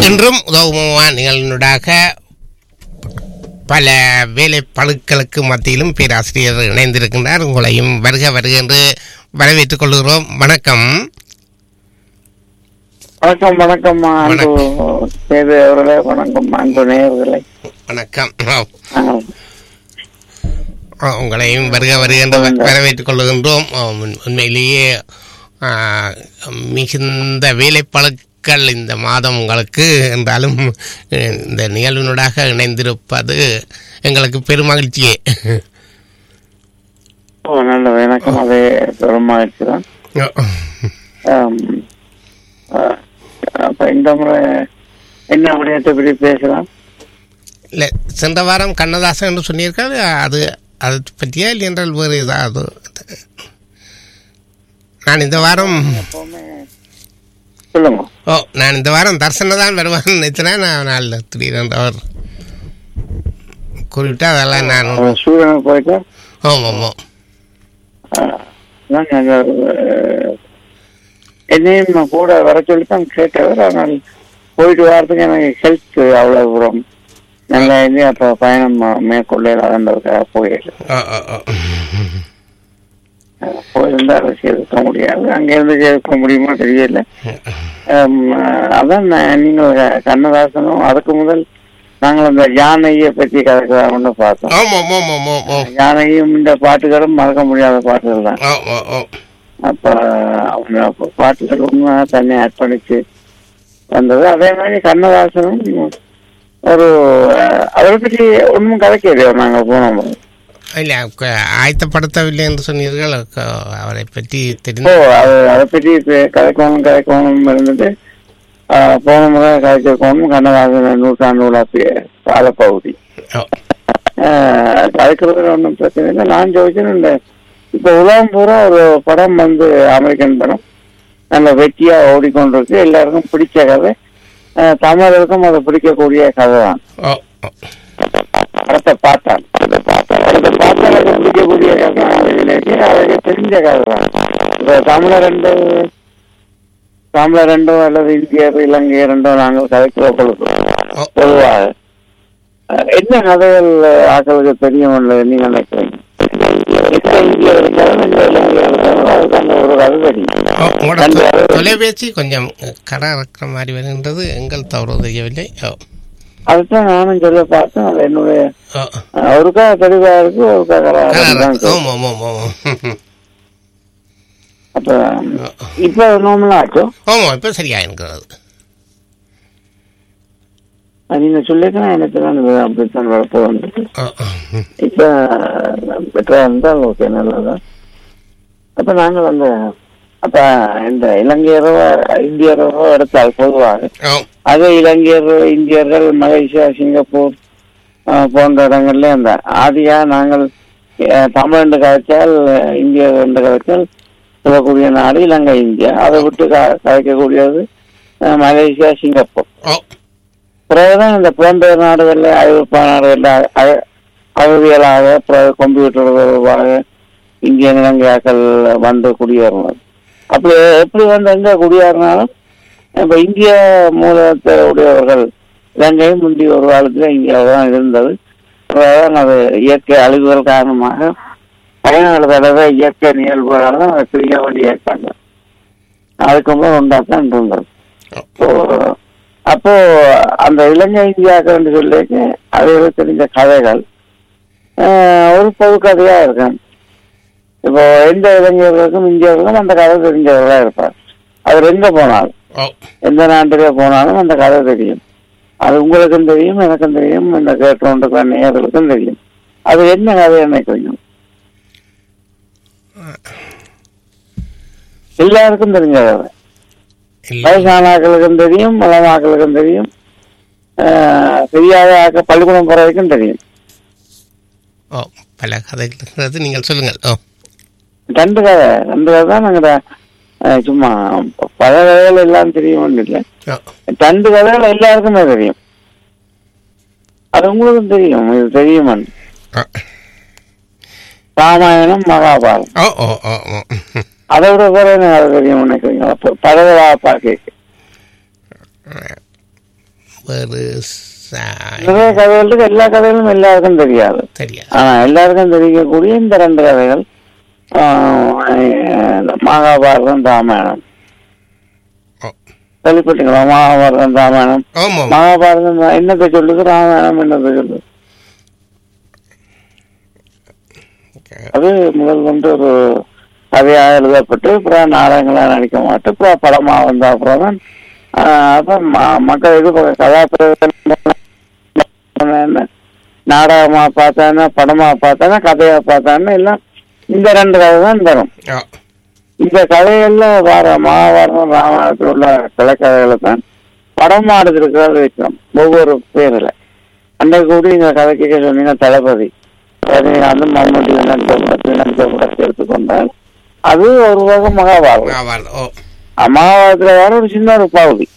இன்றும் உதவுமா நிகழ்நூடாக பல வேலை பழுக்களுக்கு மத்தியிலும் பேராசிரியர் இணைந்திருக்கின்றார் உங்களையும் வருக வருக என்று வரவேற்றுக் கொள்கிறோம் வணக்கம் வணக்கம் வணக்கம் அன்பு சேது அவர்களே வணக்கம் அன்பு நேயர்களே வணக்கம் ஆ, ஆ, உங்களையும் வருக வருக என்று வ- வரவேற்றுக் கொள்கின்றோம் ஆ, உண்- உண்மையிலேயே ஆ, மிகுந்த வேலைப்பழுக்கள் இந்த மாதம் உங்களுக்கு என்றாலும் அஹ், இந்த நிகழ்வினூடாக இணைந்திருப்பது எங்களுக்கு பெருமகிழ்ச்சியே ஓ நல்லது எனக்கும் அதே பெருமாயிடுச்சு தான் ஆம், ஆ, அப்ப இந்த முறை என்ன விடயத்தை பற்றி பேசலாம் இல்லை சென்ற வாரம் கண்ணதாசன் என்று சொன்னீர்கள் அது அதை பற்றியா இல்லை என்றால் வேறு ஏதாவது நான் இந்த வாரம் எப்பவுமே சொல்லுங்க ஓ நான் இந்த வாரம் தர்சனை தான் வருவான்னு நினைச்சேன் நான் நாளில் திடீரென்று அவர் குறிப்பிட்டு அதெல்லாம் நான் அவர் சூரியனை போயிட்டு ஆமாம் ஆமாம் ஆ, நான் அந்த, ஆ, என்னையும் கூட வர சொல்லி தான் கேட்டவர் ஆனால் போயிட்டு வரதுக்கு எனக்கு ஹெல்த் அவ்வளோ தூரம் நல்லா இருந்து அப்போ பயணம் மேற்கொள்ள அதன்றதுக்காக போயிடல ஓ ஓ ஓ போயிருந்தா அதை செய்திருக்க முடியாது அங்கிருந்து செய்திருக்க முடியுமா தெரியல ஆம், அதான் நான் நீங்கள் கண்ணதாசனும் அதுக்கு முதல் நாங்கள் அந்த யானையை பற்றி கதைக்கலாம்னு பார்த்தோம் ஆமாம் ஆமாம் ஆமாம் ஆமாம் யானையும் இந்த பாட்டுகளும் மறக்க முடியாத பாட்டுகள் தான் ஓ ஓ ஓ அப்ப அவங்க அப்ப பாட்டுகள் உண்மை தன்னை அர்ப்பணிச்சு வந்தது அதே மாதிரி கண்ணதாசனும் ஒரு அஹ், அவரை பற்றி ஒன்றும் கதைக்கலையோ நாங்கள் போனோம் இல்லை க- ஆயத்தப்படுத்தவில்லை என்று சொன்னீர்கள் க- அவரை பற்றி ஓ தெரிந்து அது அதை பற்றி பே- கதைக்கணும் கதைக்கணும் இருந்துட்டு ஆஹ், போன முறை கதைச்சிருக்கணும் கண்ணதாசன் நூற்றாண்டு விழா பே- காலப்பகுதி ஓ ஆஹ், கதைக்கிறது ஒன்றும் பிரச்சனை இல்லை நான் ஜோதிச்சேன் இந்த இப்போ உலகம் பூரா ஒரு படம் வந்து அமெரிக்கன் படம் நல்ல வெற்றியா ஓடிக்கொண்டிருக்கு எல்லாருக்கும் பிடிச்ச கதை ஆஹ், தமிழருக்கும் அதை பிடிக்கக்கூடிய கதை தான் ஓ ஓ படத்தை பார்த்தான் படத்தை பார்த்தான் படத்தை பார்த்தா எனக்கு பிடிக்கக்கூடிய கதை தான் இல்லாட்டி அவருக்கு தெரிஞ்ச கதை தான் இப்போ தமிழர் ரெண்டு தமிழர் ரெண்டோ அல்லது இந்தியர் இலங்கை ரெண்டோ நாங்கள் கதைக்கிற பொழுது ஓ பொதுவாக அஹ், என்ன கதைகள் ஆக்களுக்கு தெரியும் நீங்க நினைக்கிறீங்க எந்த இந்தியர்களுக்காக இந்த இலங்கையர்களுக்காக அதுக்கான ஒரு கதை தெரியும் ஓ, உங்களோட தொ- தொலைபேசி கொஞ்சம் கடை இருக்கிற மாதிரி வருகின்றது எங்கள் தவறு தெரியவில்லை ஓ அதுதான் நானும் சொல்ல பார்த்தேன் அது என்னுடைய ஓ அஹ், ஒருக்கா தெளிவா இருக்கு ஒருக்கா கராரா தான் இருக்கு. ஆமாம் ஆமாம் ஆமாம் அப்ப இப்ப நார்மலா ஆச்சோ ஆமாம் இப்போ சரியா இருக்கிறது அது நீங்க சொல்லிக்கலாம் எனக்கு தான் இது அப்படித்தான் வரப்போகுது ஓ ஓ. இப்ப பெட்டரா இருந்தால் ஓகே நல்லதான் அப்ப நாங்கள் அந்த அப்ப இந்த இலங்கையரோ இந்தியரோ எடுத்தால் பொதுவாக ஓ அது இலங்கையர் இந்தியர்கள் மலேசியா சிங்கப்பூர் ஆஹ், போன்ற இடங்கள்ல அந்த ஆதியா நாங்கள் அஹ், தமிழ் என்று கதைச்சால் இந்தியர் என்று கதைச்சால் சொல்லக்கூடிய நாடு இலங்கை இந்தியா அதை விட்டு க- கதைக்கக்கூடியது அஹ், மலேசியா சிங்கப்பூர் ஓ பிறகுதான் இந்த புலம்பெயர் நாடுகளில் ஐரோப்பா நாடுகளில் அ- அகதிகளாக பிறகு கம்ப்யூட்டர் தொடர்பாக இந்திய இலங்கையாக்கள் வந்து குடியேறினது அப்படி எப்படி வந்து எங்க குடியேறினாலும் இப்ப இந்திய மூலத்தை உடையவர்கள் இலங்கையும் முந்தைய ஒரு காலத்துல இந்தியாவில் தான் இருந்தது பிறகுதான் அது இயற்கை அழிவுகள் காரணமாக பயணங்கள் தடவை இயற்கை நிகழ்வுகளால் தான் அதை பிரிய வேண்டிய ஏற்பாங்க அதுக்கு முதல் உண்டாத்தான் இருந்தது அப்போ அப்போ அந்த இலங்கை இந்தியாக்கள் என்று சொல்லி அதுகளுக்கு தெரிஞ்ச கதைகள் ஆஹ், ஒரு பொது கதையா இருக்கும் இப்போ எந்த இளைஞர்களுக்கும் இந்தியர்களுக்கும் அந்த கதை தெரிஞ்சவர்களா இருப்பார் அவர் எங்க போனாலும் ஓ எந்த நாட்டிலே போனாலும் அந்த கதை தெரியும் அது உங்களுக்கும் தெரியும் எனக்கும் தெரியும் இந்த கேட்டோண்டுக்கிற நேயர்களுக்கும் தெரியும் அது என்ன கதை நினைக்கிறீங்க எல்லாருக்கும் தெரிஞ்ச கதை இல்லை வயசான ஆக்களுக்கும் தெரியும் இளமாக்களுக்கும் தெரியும் ஆஹ், தெரியாத ஆக்கள் பள்ளிக்கூடம் போற வரைக்கும் தெரியும் ஓ பல கதைகள் இருக்கிறது நீங்கள் சொல்லுங்கள் ஓ ரெண்டு கதை ரெண்டு கதை தான் நாங்கள் சும்மா பல கதைகள் எல்லாம் தெரியும்னு இல்லை ஓ ரெண்டு கதைகள் எல்லாருக்குமே தெரியும் அது உங்களுக்கும் தெரியும் இது தெரியுமான்னு ஓ ராமாயணம் மகாபாரதம் ஓ ஓ ஓ ஓ அதை விட வேற என்ன கதை தெரியும் நினைக்கிறீங்க அப்போ பதவியா பாக்கி வேறு ச- நிறைய கதைகளுக்கு எல்லா கதைகளும் எல்லாருக்கும் தெரியாது தெரியாது ஆனா எல்லாருக்கும் தெரியக்கூடிய இந்த ரெண்டு கதைகள் ஆஹ், மகாபாரதம் ராமாயணம் ஓ கேள்விப்பட்டீங்களா மகாபாரதம் ராமாயணம் ஆமாம் மகாபாரதம் என்னத்தை சொல்லுது ராமாயணம் என்னத்தை சொல்லுது அது முதல் வந்து ஒரு கதையாக எழுதப்பட்டு அப்புறம் நாடகங்களாக நடிக்க மாட்டு அப்புறம் படமா வந்த அப்புறம் தான் ஆஹ், அப்புறம் ம- மக்கள் இது கதாபாத்திரம் என்ன நாடகமா பார்த்தானே படமா பார்த்தானே கதையா பார்த்தானே எல்லாம் இந்த ரெண்டு கதை தான் தரும் ஓ இந்த கதைகள்ல வர மகாபாரதம் ராமாயணத்தில் உள்ள கலைக்கதைகளை தான் படமா எடுத்திருக்கிறது வைக்கிறோம் ஒவ்வொரு பேர்ல அன்றைக்கு கூட இந்த கதை கேட்க சொன்னீங்க தளபதி ரஜினிகாந்தும் மம்முட்டி நடித்த படத்தில் நடித்த படத்தை எடுத்துக்கொண்டால் அது ஒரு வகை மகாபாரதம் மகாபாரதம் ஓ மகாபாரதத்துல வர ஒரு சின்ன ஒரு பகுதி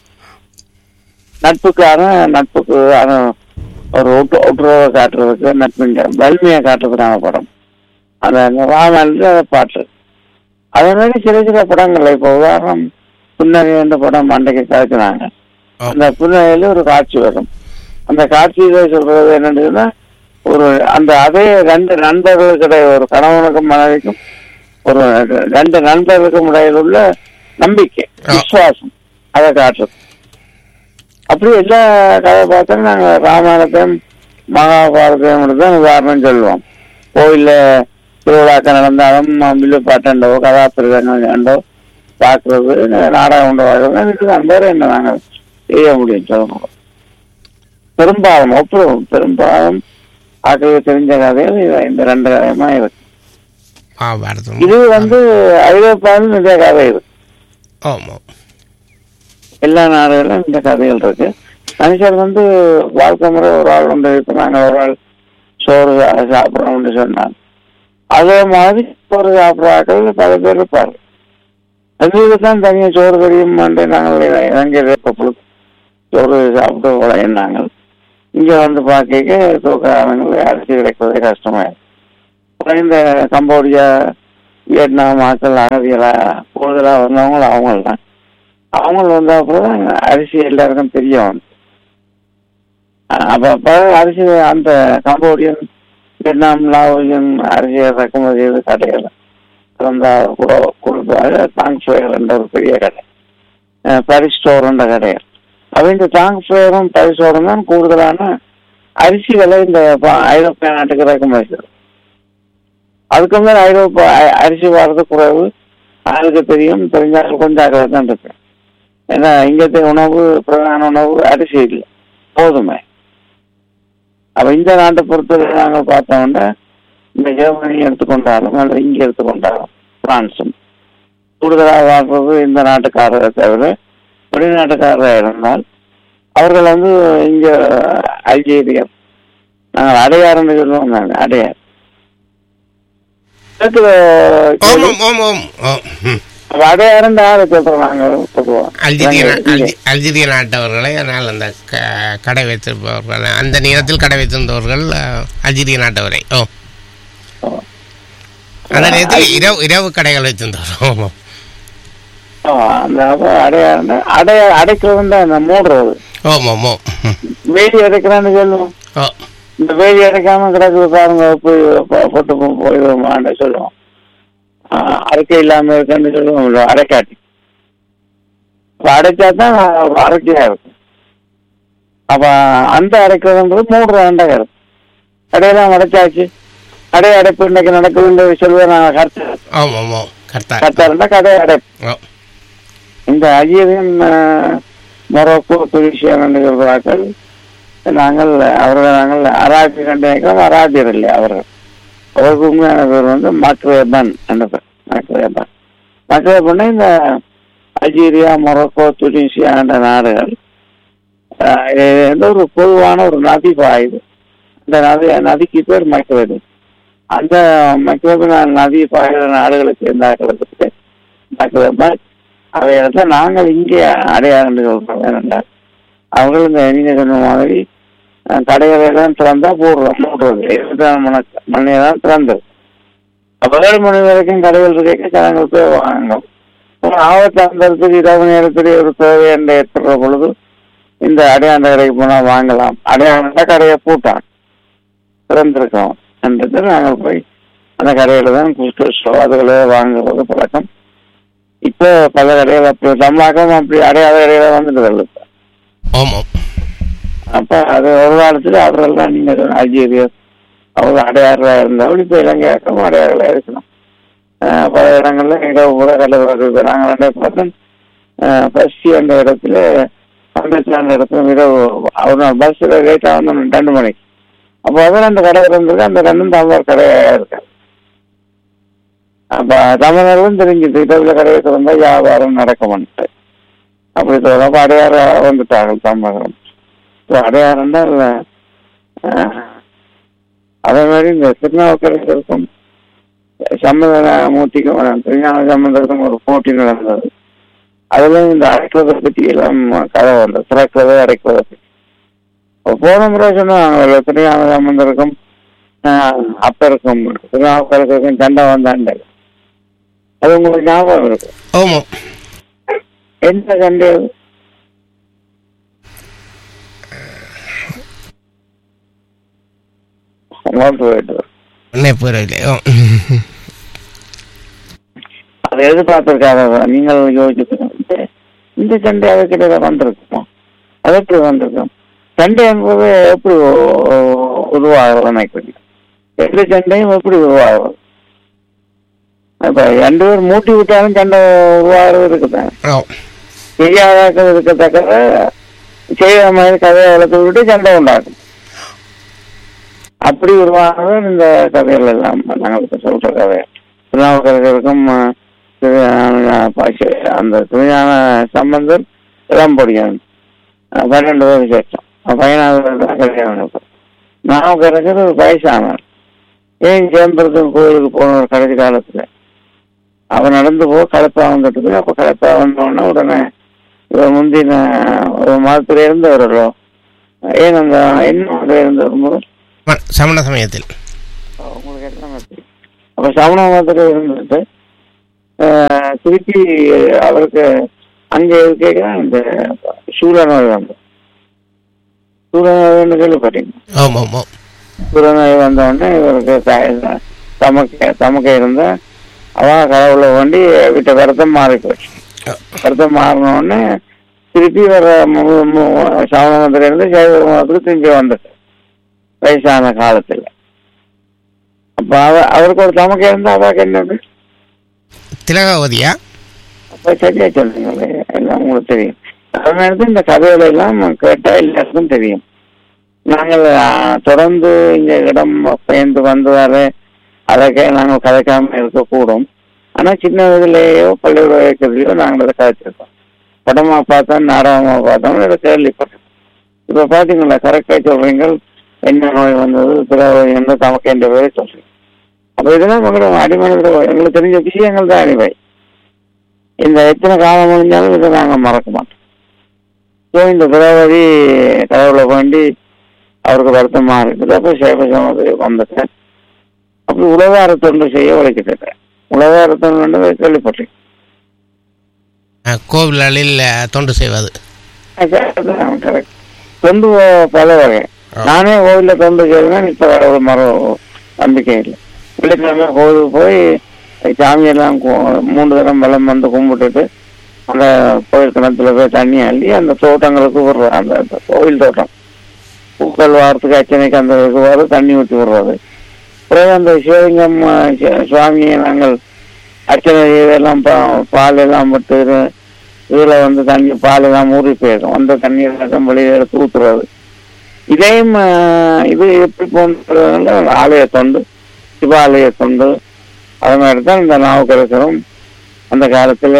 நட்புக்கான நட்புக்கு ஆன ஒரு ஒட்டு ஒட்டுறவை காட்டுறதுக்கு நட்பின் வலிமையை காட்டுறதுக்கான படம் அந்த ராமாயணத்துல அதை பாட்டு அதே மாதிரி சில சில படங்கள்ல இப்போ உதாரணம் புன்னகை என்ற படம் அன்றைக்கு காய்ச்சினாங்க ஓ அந்த புன்னகையில ஒரு காட்சி வரும் அந்த காட்சியில சொல்றது என்னன்னா ஒரு அந்த அதே ரெண்டு நண்பர்களுக்கு இடையே ஒரு கணவனுக்கும் மனைவிக்கும் ஒரு ரெண்டு நண்பர்களுக்கும் இடையில் உள்ள நம்பிக்கை ஆ. விசுவாசம் அதை காட்டுறது அப்படி எல்லா கதை பார்த்தோம் நாங்க ராமாயணத்தையும் மகாபாரதையும் தான் உதாரணம் சொல்லுவோம் கோயில்ல திருவிழாக்கள் நடந்தாலும் வில்லு பாட்டண்டோ கதாபிரதங்கள் கண்டோ பார்க்கறது நாடகம் உண்டோ இதுக்கு அந்த என்ன நாங்கள் செய்ய முடியும் சொல்லுங்க பெரும்பாலும் ஒப்புறவும் பெரும்பாலும் ஆக்களுக்கு தெரிஞ்ச கதைகள் இது- இந்த ரெண்டு கதையுமா இருக்கு மகாபாரதம் இது வந்து ஐரோப்பாவிலும் இதே கதை இருக்கு ஆமாம் எல்லா நாடுகளிலும் இந்த கதைகள் இருக்கு மனுஷர் வந்து வாழ்க்கை முறை ஒரு ஆள் வந்து இப்ப நாங்கள் ஒரு ஆள் சோறு சா- சாப்பிடுறோம்னு சொன்னாங்க அதே மாதிரி சோறு சாப்பிட்ற ஆட்கள் பல பேர் இருப்பாரு எங்களுக்கு தான் தனியாக சோறு தெரியும் நாங்கள் இறங்கி பொழுது சோறு சாப்பிட்டு உழையினாங்க இங்க வந்து பார்க்க தூக்காரங்களுக்கு அரிசி கிடைக்கிறதே கஷ்டமாயிடும் அப்புறம் இந்த கம்போடியா வியட்நாம் மக்கள் அகதிகளா கூடுதலா வந்தவங்க அவங்க தான் அவங்க வந்த அப்புறம் தான் அரிசி எல்லாருக்கும் தெரிய வந்து அப்ப அப்ப அரிசி அந்த கம்போடியன் வியட்நாம் லாவோசியன் அரிசி இறக்குமதி செய்து கடைகள் திறந்தா கூட கொடுப்பாங்க டாங் ஃபயர் என்ற ஒரு பெரிய கடை அஹ் பாரிஸ் ஸ்டோர் என்ற கடைகள் அப்ப இந்த டாங் ஃபயரும் பாரிஸோடும் தான் கூடுதலான அரிசி விலை இந்த ப- ஐரோப்பிய நாட்டுக்கு இறக்குமதி செய்யுது. அதுக்கு மேல ஐரோப்பா அ- அரிசி வர்றது குறைவு யாருக்கு தெரியும் தெரிஞ்சாலும் கொஞ்சம் அக்கறை தான் இருக்கு ஏன்னா இங்கത്തെ உணவு பிரதான உணவு அரிசி இல்லை போதுமே அப்ப இந்த நாட்டை பொறுத்தவரை நாங்கள் பார்த்தோம்னா இந்த ஜெர்மனி எடுத்துக்கொண்டாலும் அல்லது இங்க எடுத்துக்கொண்டாலும் பிரான்ஸும் கூடுதலாக வாழ்றது இந்த நாட்டுக்காரரை தவிர வெளிநாட்டுக்காரராக இருந்தால் அவர்கள் வந்து இங்க அல்ஜீரியா நாங்கள் அடையாறுன்னு சொல்லுவோம் நாங்கள் அடையார் கேக்குதா கேள்வி? ஆமாம் ஆமாம் ஆம் ம். அப்ப அடையாறுன்னு யாரை சொல்றோம் நாங்கள் பொதுவாக அல்ஜீரிய நா- அல்ஜி- அல்ஜீரிய நாட்டவர்களை ஆனால் அந்த க- கடை வைத்திருப்பவர்கள் அந்த நேரத்தில் கடை வைத்திருந்தவர்கள் அஹ், அல்ஜீரிய நாட்டவரை ஓ அந்த நேரத்தில் இரவு இரவு கடைகள் வைத்திருந்தவர் ஆமாம் அந்த அப்ப அடையாறுன்னு அடைய அடைக்கிறது தான் இந்த மூடுறது ஆமாம் ஆமாம் ம். வேலி அடைக்கிறான்னு சொல்லுவோம் ஓ இந்த வேலி அடைக்காம கிடக்குது பாருங்க போய் போ- போட்டு போ- போயிடுவோமான்னு சொல்லுவோம் ஆஹ் அடைக்க இல்லாம இருக்குன்னு சொல்லுவோம் இல்ல, அடைக்காட்டி அப்ப அடைச்சா தான் அடைக்கையா இருக்கும் அப்ப அந்த அடைக்கிறதுன்றது மூன்று ஆண்டாக இருக்கும் அடையெல்லாம் அடைச்சாச்சு கடை அடைப்பு இன்னைக்கு நடக்குதுன்னு சொல்லுவேன் நான் கருத்து ஆமாம் ஆமாம் கரெக்டாக கரெக்டா இருந்தா கடை அடைப்பு ஓ இந்த அஜீரியம் மொரோக்கோ துனிசியா கண்டுகிறார்கள் நாங்கள் அவர்கள் நாங்கள் அராபி கண்டிருக்கிறோம் அராபியர் இல்லை அவர்கள் அவருக்கு உண்மையான பேர் வந்து மக்ரேபன் என்ற பேர் மக்ரேபன் மக்ரேபன் இந்த அல்ஜீரியா மொரோக்கோ துனிசியா என்ற நாடுகள் ஆஹ், இது வந்து ஒரு பொதுவான ஒரு நதி பாயுது அந்த நதி நதிக்கு பேர் மக்ரேபன் அந்த மக்ரேபன் நதி பாயுற நாடுகளுக்கு எந்த கிடக்கு மக்ரேபன் அதை இடத்துல நாங்கள் இங்கே அடையாளம் சொல்றோம் ஏனென்றால் அவர்கள் இந்த நீங்க சொன்ன மாதிரி அஹ், கடைகளை தான் திறந்தா போடுறோம் போடுறது இருபத்தாறு மணி மணி தான் திறந்தது அப்ப ஏழு மணி வரைக்கும் கடைகள் இருக்க ஜனங்கள் போய் வாங்கும் ஒரு ஆபத்து அந்த இடத்துக்கு இரவு நேரத்தில் ஒரு தேவை என்று ஏற்படுற பொழுது இந்த அடையாண்ட கடைக்கு போனா வாங்கலாம் அடையாண்ட கடையை பூட்டான் திறந்திருக்கோம் என்றது நாங்கள் போய் அந்த கடையில தான் குஸ்டோ அதுகளை வாங்குறது பழக்கம் இப்போ பல கடைகள் அப்படி தமிழாக்கம் அப்படி அடையாத கடையில வந்துட்டு இப்ப ஆமாம் அப்ப அது ஒரு காலத்துல அவர்கள் தான் நீங்க சொன்ன அல்ஜீரியா அவங்க அடையாறுல இருந்தாலும் இப்ப இலங்கையாக்கம் அடையாறுல இருக்கணும் ஆஹ் பல இடங்கள்ல இரவு கூட கல்லூரி நாங்கள் ரெண்டே பார்த்தோம் பசி அந்த இடத்துல அம்பேத்கர் அந்த இடத்துல இரவு அவர் பஸ்ல லேட்டா வந்தோம் ரெண்டு மணிக்கு அப்போ அதில் அந்த கடை இருந்திருக்கு அந்த ரெண்டும் தமிழர் கடையா இருக்கு அப்ப தமிழர்களும் தெரிஞ்சுது இரவுல கடையை திறந்தா வியாபாரம் நடக்கும்ட்டு அப்படி தோணும் அப்ப அடையாறு வந்துட்டாங்க தமிழகம் இப்போ அடையாறும் தான் இல்ல, ஆஹ், அதே மாதிரி இந்த திருநாவுக்கரசருக்கும் சம்மத மூர்த்திக்கும் திருஞான சம்பந்தருக்கும் ஒரு போட்டி நடந்தது அதுல இந்த அடைக்கிறதை பத்தி எல்லாம் கதை வந்தது திறக்கிறது அடைக்கிறதை பத்தி அப்ப போன முறை சொன்னாங்க திருஞான சம்பந்தருக்கும் ஆஹ், அப்பருக்கும் திருநாவுக்கரசருக்கும் சண்டை வந்தாண்ட அது உங்களுக்கு ஞாபகம் இருக்கு ஆமாம் என்ன சண்டை அது? உங்களுக்கு போயிட்டு என்ன புரியவில்லை ஓ. அதை எதிர்பார்த்திருக்காத நீங்கள் யோசிச்சு இந்த சண்டை அதுக்கிட்ட வந்திருக்குமா அது எப்படி வந்திருக்கும் சண்டை என்பது எப்படி உ- உருவாகிறது நினைக்கிறீங்க எந்த சண்டையும் எப்படி உருவாகிறது இப்ப ரெண்டு பேர் மூட்டி விட்டாலும் சண்டை உருவாகிறது இருக்குதான் ஓ. செய்யாத இருக்கத்தக்க செய்யற மாதிரி கதையை வளர்த்து விட்டு சண்டை உண்டாக்கும் அப்படி உருவானது இந்த கதைகள் எல்லாம் நாங்கள் இப்ப சொல்ற கதை திருநாவுக்கரசருக்கும் அஹ், திரு- பாஷ- அந்த திருஞான சம்பந்தர் இளம்பொடியான் அஹ், பன்னெண்டு பேர் சேர்த்தோம் பதினாறு பேர் தான் கல்யாணம் நாவுக்கரசர் ஒரு வயசானவர் ஏன் சேம்பரத்துக்கு கோயிலுக்கு போனவர் கடைசி காலத்துல அவன் நடந்து போ கலப்பா வந்துட்டு அப்ப கலப்பா வந்தோடனே உடனே இவர் முந்தின ஒரு மதத்துல இருந்தவர்களோ ஏன் அந்த என்ன மதத்துல இருந்தவர் ம- சமண சமயத்தில் உங்களுக்கு என்ன தெரியும் அப்ப சமண மதத்துல இருந்துட்டு ஆஹ், திருப்பி அவருக்கு அங்க இருக்க இந்த சூழ நோய் வந்து சூழ நோய்னு கேள்விப்பட்டீங்க ஆமாம் ஆமாம் சூழ நோய் வந்த உடனே இவருக்கு த- தமக்க தமக்க இருந்தா அவன் கடவுளை வேண்டி விட்ட விரதம் மாறி போச்சு விரதம் மாறின உடனே திருப்பி வர சமண மதத்துல இருந்து சைவ மதத்துக்கு திரும்பி வந்துட்டு வயசான காலத்துல அப்ப அவ அவருக்கு ஒரு தமக்க இருந்தா அவருக்கு என்னது திலகாவதியா அப்ப சரியா சொல்றீங்களே எல்லாம் உங்களுக்கு தெரியும் அதனால இந்த கதைகளை எல்லாம் கேட்டா எல்லாருக்கும் தெரியும் நாங்கள் ஆ, தொடர்ந்து இந்த இடம் பெயர்ந்து வந்ததால அதை நாங்கள் கதைக்காம இருக்கக்கூடும் ஆனா சின்ன வயதிலேயோ பள்ளியோட வைக்கிறதுலையோ நாங்கள் அதை கதைச்சிருக்கோம் படமா பார்த்தோம் நாடகமா பார்த்தோம் இதை கேள்விப்பட்டோம் இப்ப பாத்தீங்களா கரெக்டா சொல்றீங்க என்ன நோய் வந்தது பிறகு எந்த தமக்கு என்ற பேரை சொல்றீங்க அப்ப இதெல்லாம் உங்களோட அடிமனத்தில் எங்களுக்கு தெரிஞ்ச விஷயங்கள் தான் அடிமை இந்த எத்தனை காலம் முடிஞ்சாலும் இதை நாங்கள் மறக்க மாட்டோம் ஸோ இந்த திரௌபதி கடவுளை வேண்டி அவருக்கு வருத்தமா இருக்குது அப்போ சேவை சமதி வந்துட்டேன் அப்படி உலகார தொண்டு செய்ய உழைக்கிட்டேன் உலகார தொண்டு கேள்விப்பட்டேன் அஹ், கோவில்களில் அஹ், தொண்டு செய்வது கரெக்ட் தொண்டு பல வகை நானே கோவில்ல தொண்டு செய்வேன் இப்ப ஒரு மரம் நம்பிக்கை இல்லை வெள்ளிக்கிழமை கோவிலுக்கு போய் சாமியெல்லாம் கு- மூன்று தரம் வெள்ளம் வந்து கும்பிட்டுட்டு அந்த கோயில் கிணத்துல போய் தண்ணி அள்ளி அந்த தோட்டங்களுக்கு விடுறது அந்த அந்த கோவில் தோட்டம் பூக்கள் வாரத்துக்கு அர்ச்சனைக்கு அந்த இதுக்கு வர தண்ணி ஊற்றி விடுறது பிறகு அந்த சிவலிங்கம் அஹ், சு- சுவாமியை நாங்கள் அர்ச்சனை இதெல்லாம் பா- பால் எல்லாம் விட்டு இதுல வந்து தண்ணி பால் எல்லாம் ஊறி போயிடும் அந்த தண்ணி எல்லாம் வெளியே எடுத்து ஊத்துறது இதையும் அஹ், இது எப்படி போன்ற ஆலய தொண்டு சிவாலய தொண்டு அது மாதிரி தான் இந்த நாவுக்கரசரும் அந்த காலத்துல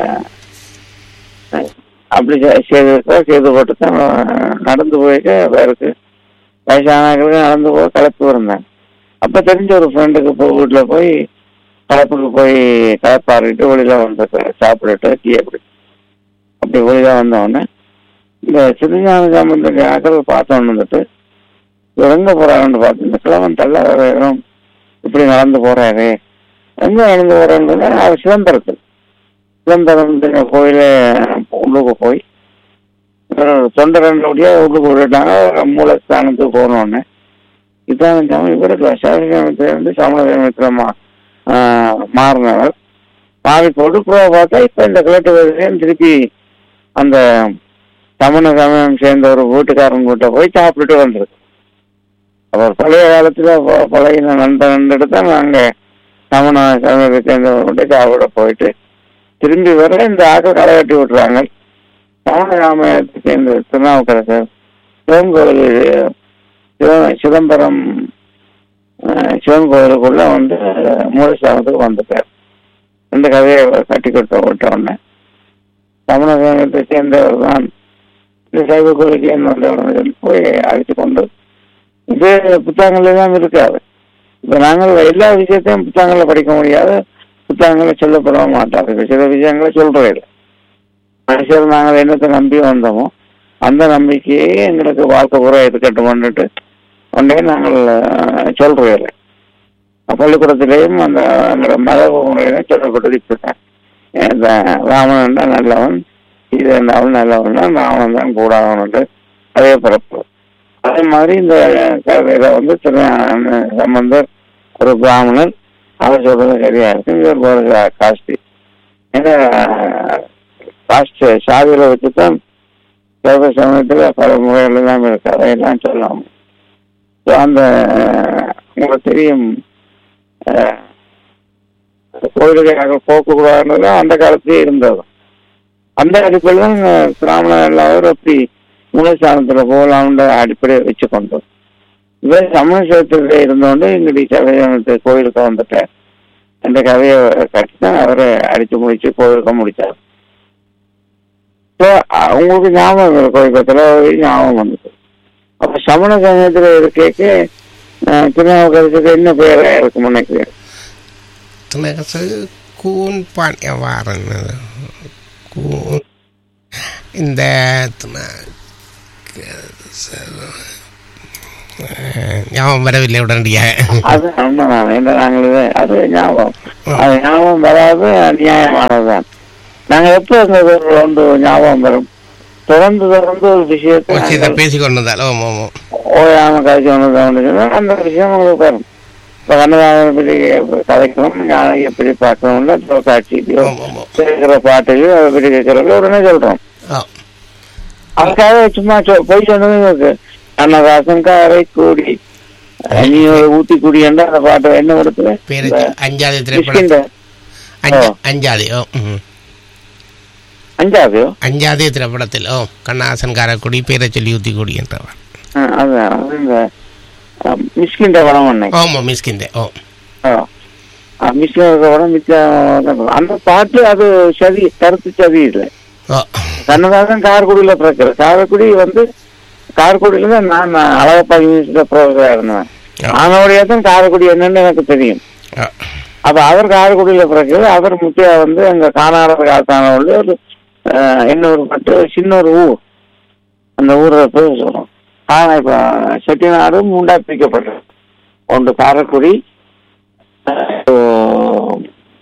அஹ், அப்படி செ- செய்து செய்து போட்டு தான் அஹ், நடந்து போயிட்டு அவருக்கு வயசானவர்களுக்கு நடந்து போய் கலப்பு இருந்தாங்க அப்ப தெரிஞ்ச ஒரு ஃப்ரெண்டுக்கு போய் வீட்டுல போய் கலப்புக்கு போய் கலப்பாரிட்டு வெளியில வந்து சாப்பிட்டுட்டு டீ அப்படி அப்படி வெளியில வந்தோடனே இந்த சிறுஞான சம்பந்த ஆக்கள் பார்த்தோன்னு வந்துட்டு இவர் எங்க போறாருன்னு பார்த்து இந்த கிழவன் தள்ள வேறும் இப்படி நடந்து போறாரு எங்க நடந்து போறாருன்னு அவர் சிதம்பரத்தில் சிதம்பரம் கோயில உள்ளுக்கு போய் தொண்டரனுடைய உள்ளுக்கு விட்டுட்டாங்க மூலஸ்தானத்துக்கு போனோன்னு இதான் சமயம் இவருக்கு சமயத்தில் இருந்து சமயத்தில் மா ஆஹ் மாறினவர் மாறி போட்டு ப்ரோ பார்த்தா இப்போ இந்த கிழட்டு வயசுலேயும் திருப்பி அந்த சமண சமயம் சேர்ந்த ஒரு வீட்டுக்காரன் கிட்ட போய் சாப்பிட்டுட்டு வந்திருக்கு அவர் பழைய காலத்துல ப- பழகின நண்பன் தான் நாங்க சமண சமயத்தை சேர்ந்தவர்கிட்ட சாப்பிட போயிட்டு திரும்பி வர இந்த ஆக்கள் களை கட்டி விட்டுறாங்க சமண சமயத்தை சேர்ந்த திருநாவுக்கரசர் சிவன் கோயில் சிவ- சிதம்பரம் அஹ், சிவன் கோயிலுக்குள்ள வந்து மூலஸ்தானத்துக்கு வந்துட்டார் இந்த கதையை கட்டி கொடுத்த விட்ட உடனே சமண சமயத்தை சேர்ந்தவர் தான் இந்த சைவ கோயிலுக்கு என்ன வந்தவர் போய் அழைத்து கொண்டு இது புத்தகங்கள் எல்லாம் இருக்காது இப்ப நாங்கள் எல்லா விஷயத்தையும் புத்தகங்களை படிக்க முடியாது புத்தகங்களை சொல்லப்பட மாட்டார்கள் சில விஷயங்களை சொல்றே இல்லை மனுஷர் நாங்கள் என்னத்தை நம்பி வந்தோமோ அந்த நம்பிக்கையே எங்களுக்கு வாழ்க்கை பூரா இருக்கட்டும்னுட்டு உடனே நாங்கள் அஹ், சொல்றோம் இல்லை பள்ளிக்கூடத்திலேயும் அந்த எங்களோட மத முறையிலும் சொல்லப்பட்டது இப்படிதான் இந்த ராமன் தான் நல்லவன் இது இருந்தாலும் நல்லவன் தான் ராவணன் தான் கூடாதவன்ட்டு அதே பிறப்பு அதே மாதிரி இந்த கதையில வந்து திரு சம்பந்தர் ஒரு பிராமணர் அவர் சொல்றது சரியா இருக்கு இவர் போறது காஸ்டி ஏன்னா காஸ்ட் சாதியில வச்சுதான் சைவ சமயத்துல பல முறைகள் எல்லாம் இருக்கு அதையெல்லாம் சொல்லலாம் ஸோ அந்த உங்களுக்கு தெரியும் அஹ், கோயிலுக்கு போக்கக்கூடாதுன்றது அந்த காலத்திலே இருந்தது அந்த அடிப்படையில் தான் பிராமணர் எல்லாரும் அப்படி மூலஸ்தானத்துல போகலாம்ன்ற அடிப்படையை வச்சு கொண்டோம் இவர் சமணத்துல இருந்தோண்டு எங்களுடைய சபையத்து கோயிலுக்கு வந்துட்டார் அந்த கதையை கட்டி தான் அவரை அடிச்சு முடிச்சு கோயிலுக்கு முடிச்சார் ஸோ உங்களுக்கு ஞாபகம் இருக்கு கோயிலத்தில் ஞாபகம் வந்துச்சு அப்ப சமண சமயத்துல இருக்க திருநாவுக்கரசுக்கு என்ன பேரா இருக்கும் நினைக்கிறேன் தினகசு கூன் பாண்டிய வாரன் கூன் இந்த தின- அஹ், ஞாபகம் வரவில்லை உடனடியாக அது உண்மைதான் என்ன நாங்கள் இது- அது ஞாபகம் அது ஞாபகம் வராது நியாயமானதுதான் நாங்க எப்போ அந்த ஒரு ஒன்று ஞாபகம் வரும் தொடர்ந்து தொடர்ந்து ஒரு விஷயத்தை ஒரு சில நாங்கள் பேசிக் கொண்டிருந்தால் ஓம் ஓம் ஓம். ஓயாம கழிச்சு ஒன்று அந்த விஷயம் உங்களுக்கு வரும் இப்போ கண்ணதாசன் எப்படி கதைக்கணும் ஞானம் எப்படி பார்க்கணும்ல தொலைக்காட்சியிலையோ ஓம் ஓம் ஓம். கேட்கிற பாட்டையோ அதை பற்றி கேட்கறதுல உடனே சொல்றோம் ஓ, அதுக்காக சும்மா சொ- போய் சொன்னது இருக்கு கண்ணதாசன் காரை கூடி நீ ஒரு ஊத்தி குடி என்ற அந்த பாட்டு என்ன படத்துல பேரு இந்த அஞ்சாதி திரைப்படம் கிஷ்கிந்த அஞ்சா- ஓ. அஞ்சாதி ஓ ம். அஞ்சாவது அஞ்சாதி திரைப்படத்தில் ஓ கண்ணாசன் காரக்குடி பேரை சொல்லி ஊத்தி குடி என்றவர் ஆ, அதுதான் அது இந்த மிஸ்கின்ற படம் ஒண்ணு ஓம் மிஸ்கிந்தே ஓ மிஸ்கின்ற படம் மிச்சம் அந்த பாட்டு அது சதி கருத்து சதி இல்லை ஓ கண்ணதாசன் காரைக்குடியில பிறக்கிற காரைக்குடி வந்து காரைக்குடியில தான் நான் நான் அழகப்பா யூனிவர்சிட்டியில ப்ரொஃபஸரா இருந்தேன் ஆ. அவனுடைய தான் காரைக்குடி என்னன்னு எனக்கு தெரியும் ஓ அப்ப அவர் காரைக்குடியில பிறகு அவர் முக்கிய வந்து அங்க காணாத காத்தான உள்ள ஒரு அஹ், இன்னொரு பட்டு சின்ன ஒரு ஊர் அந்த ஊரை போய் சொல்றோம் ஆனா இப்ப செட்டிநாடு மூண்டா பிரிக்கப்பட்டது ஒன்று காரைக்குடி அஹ்,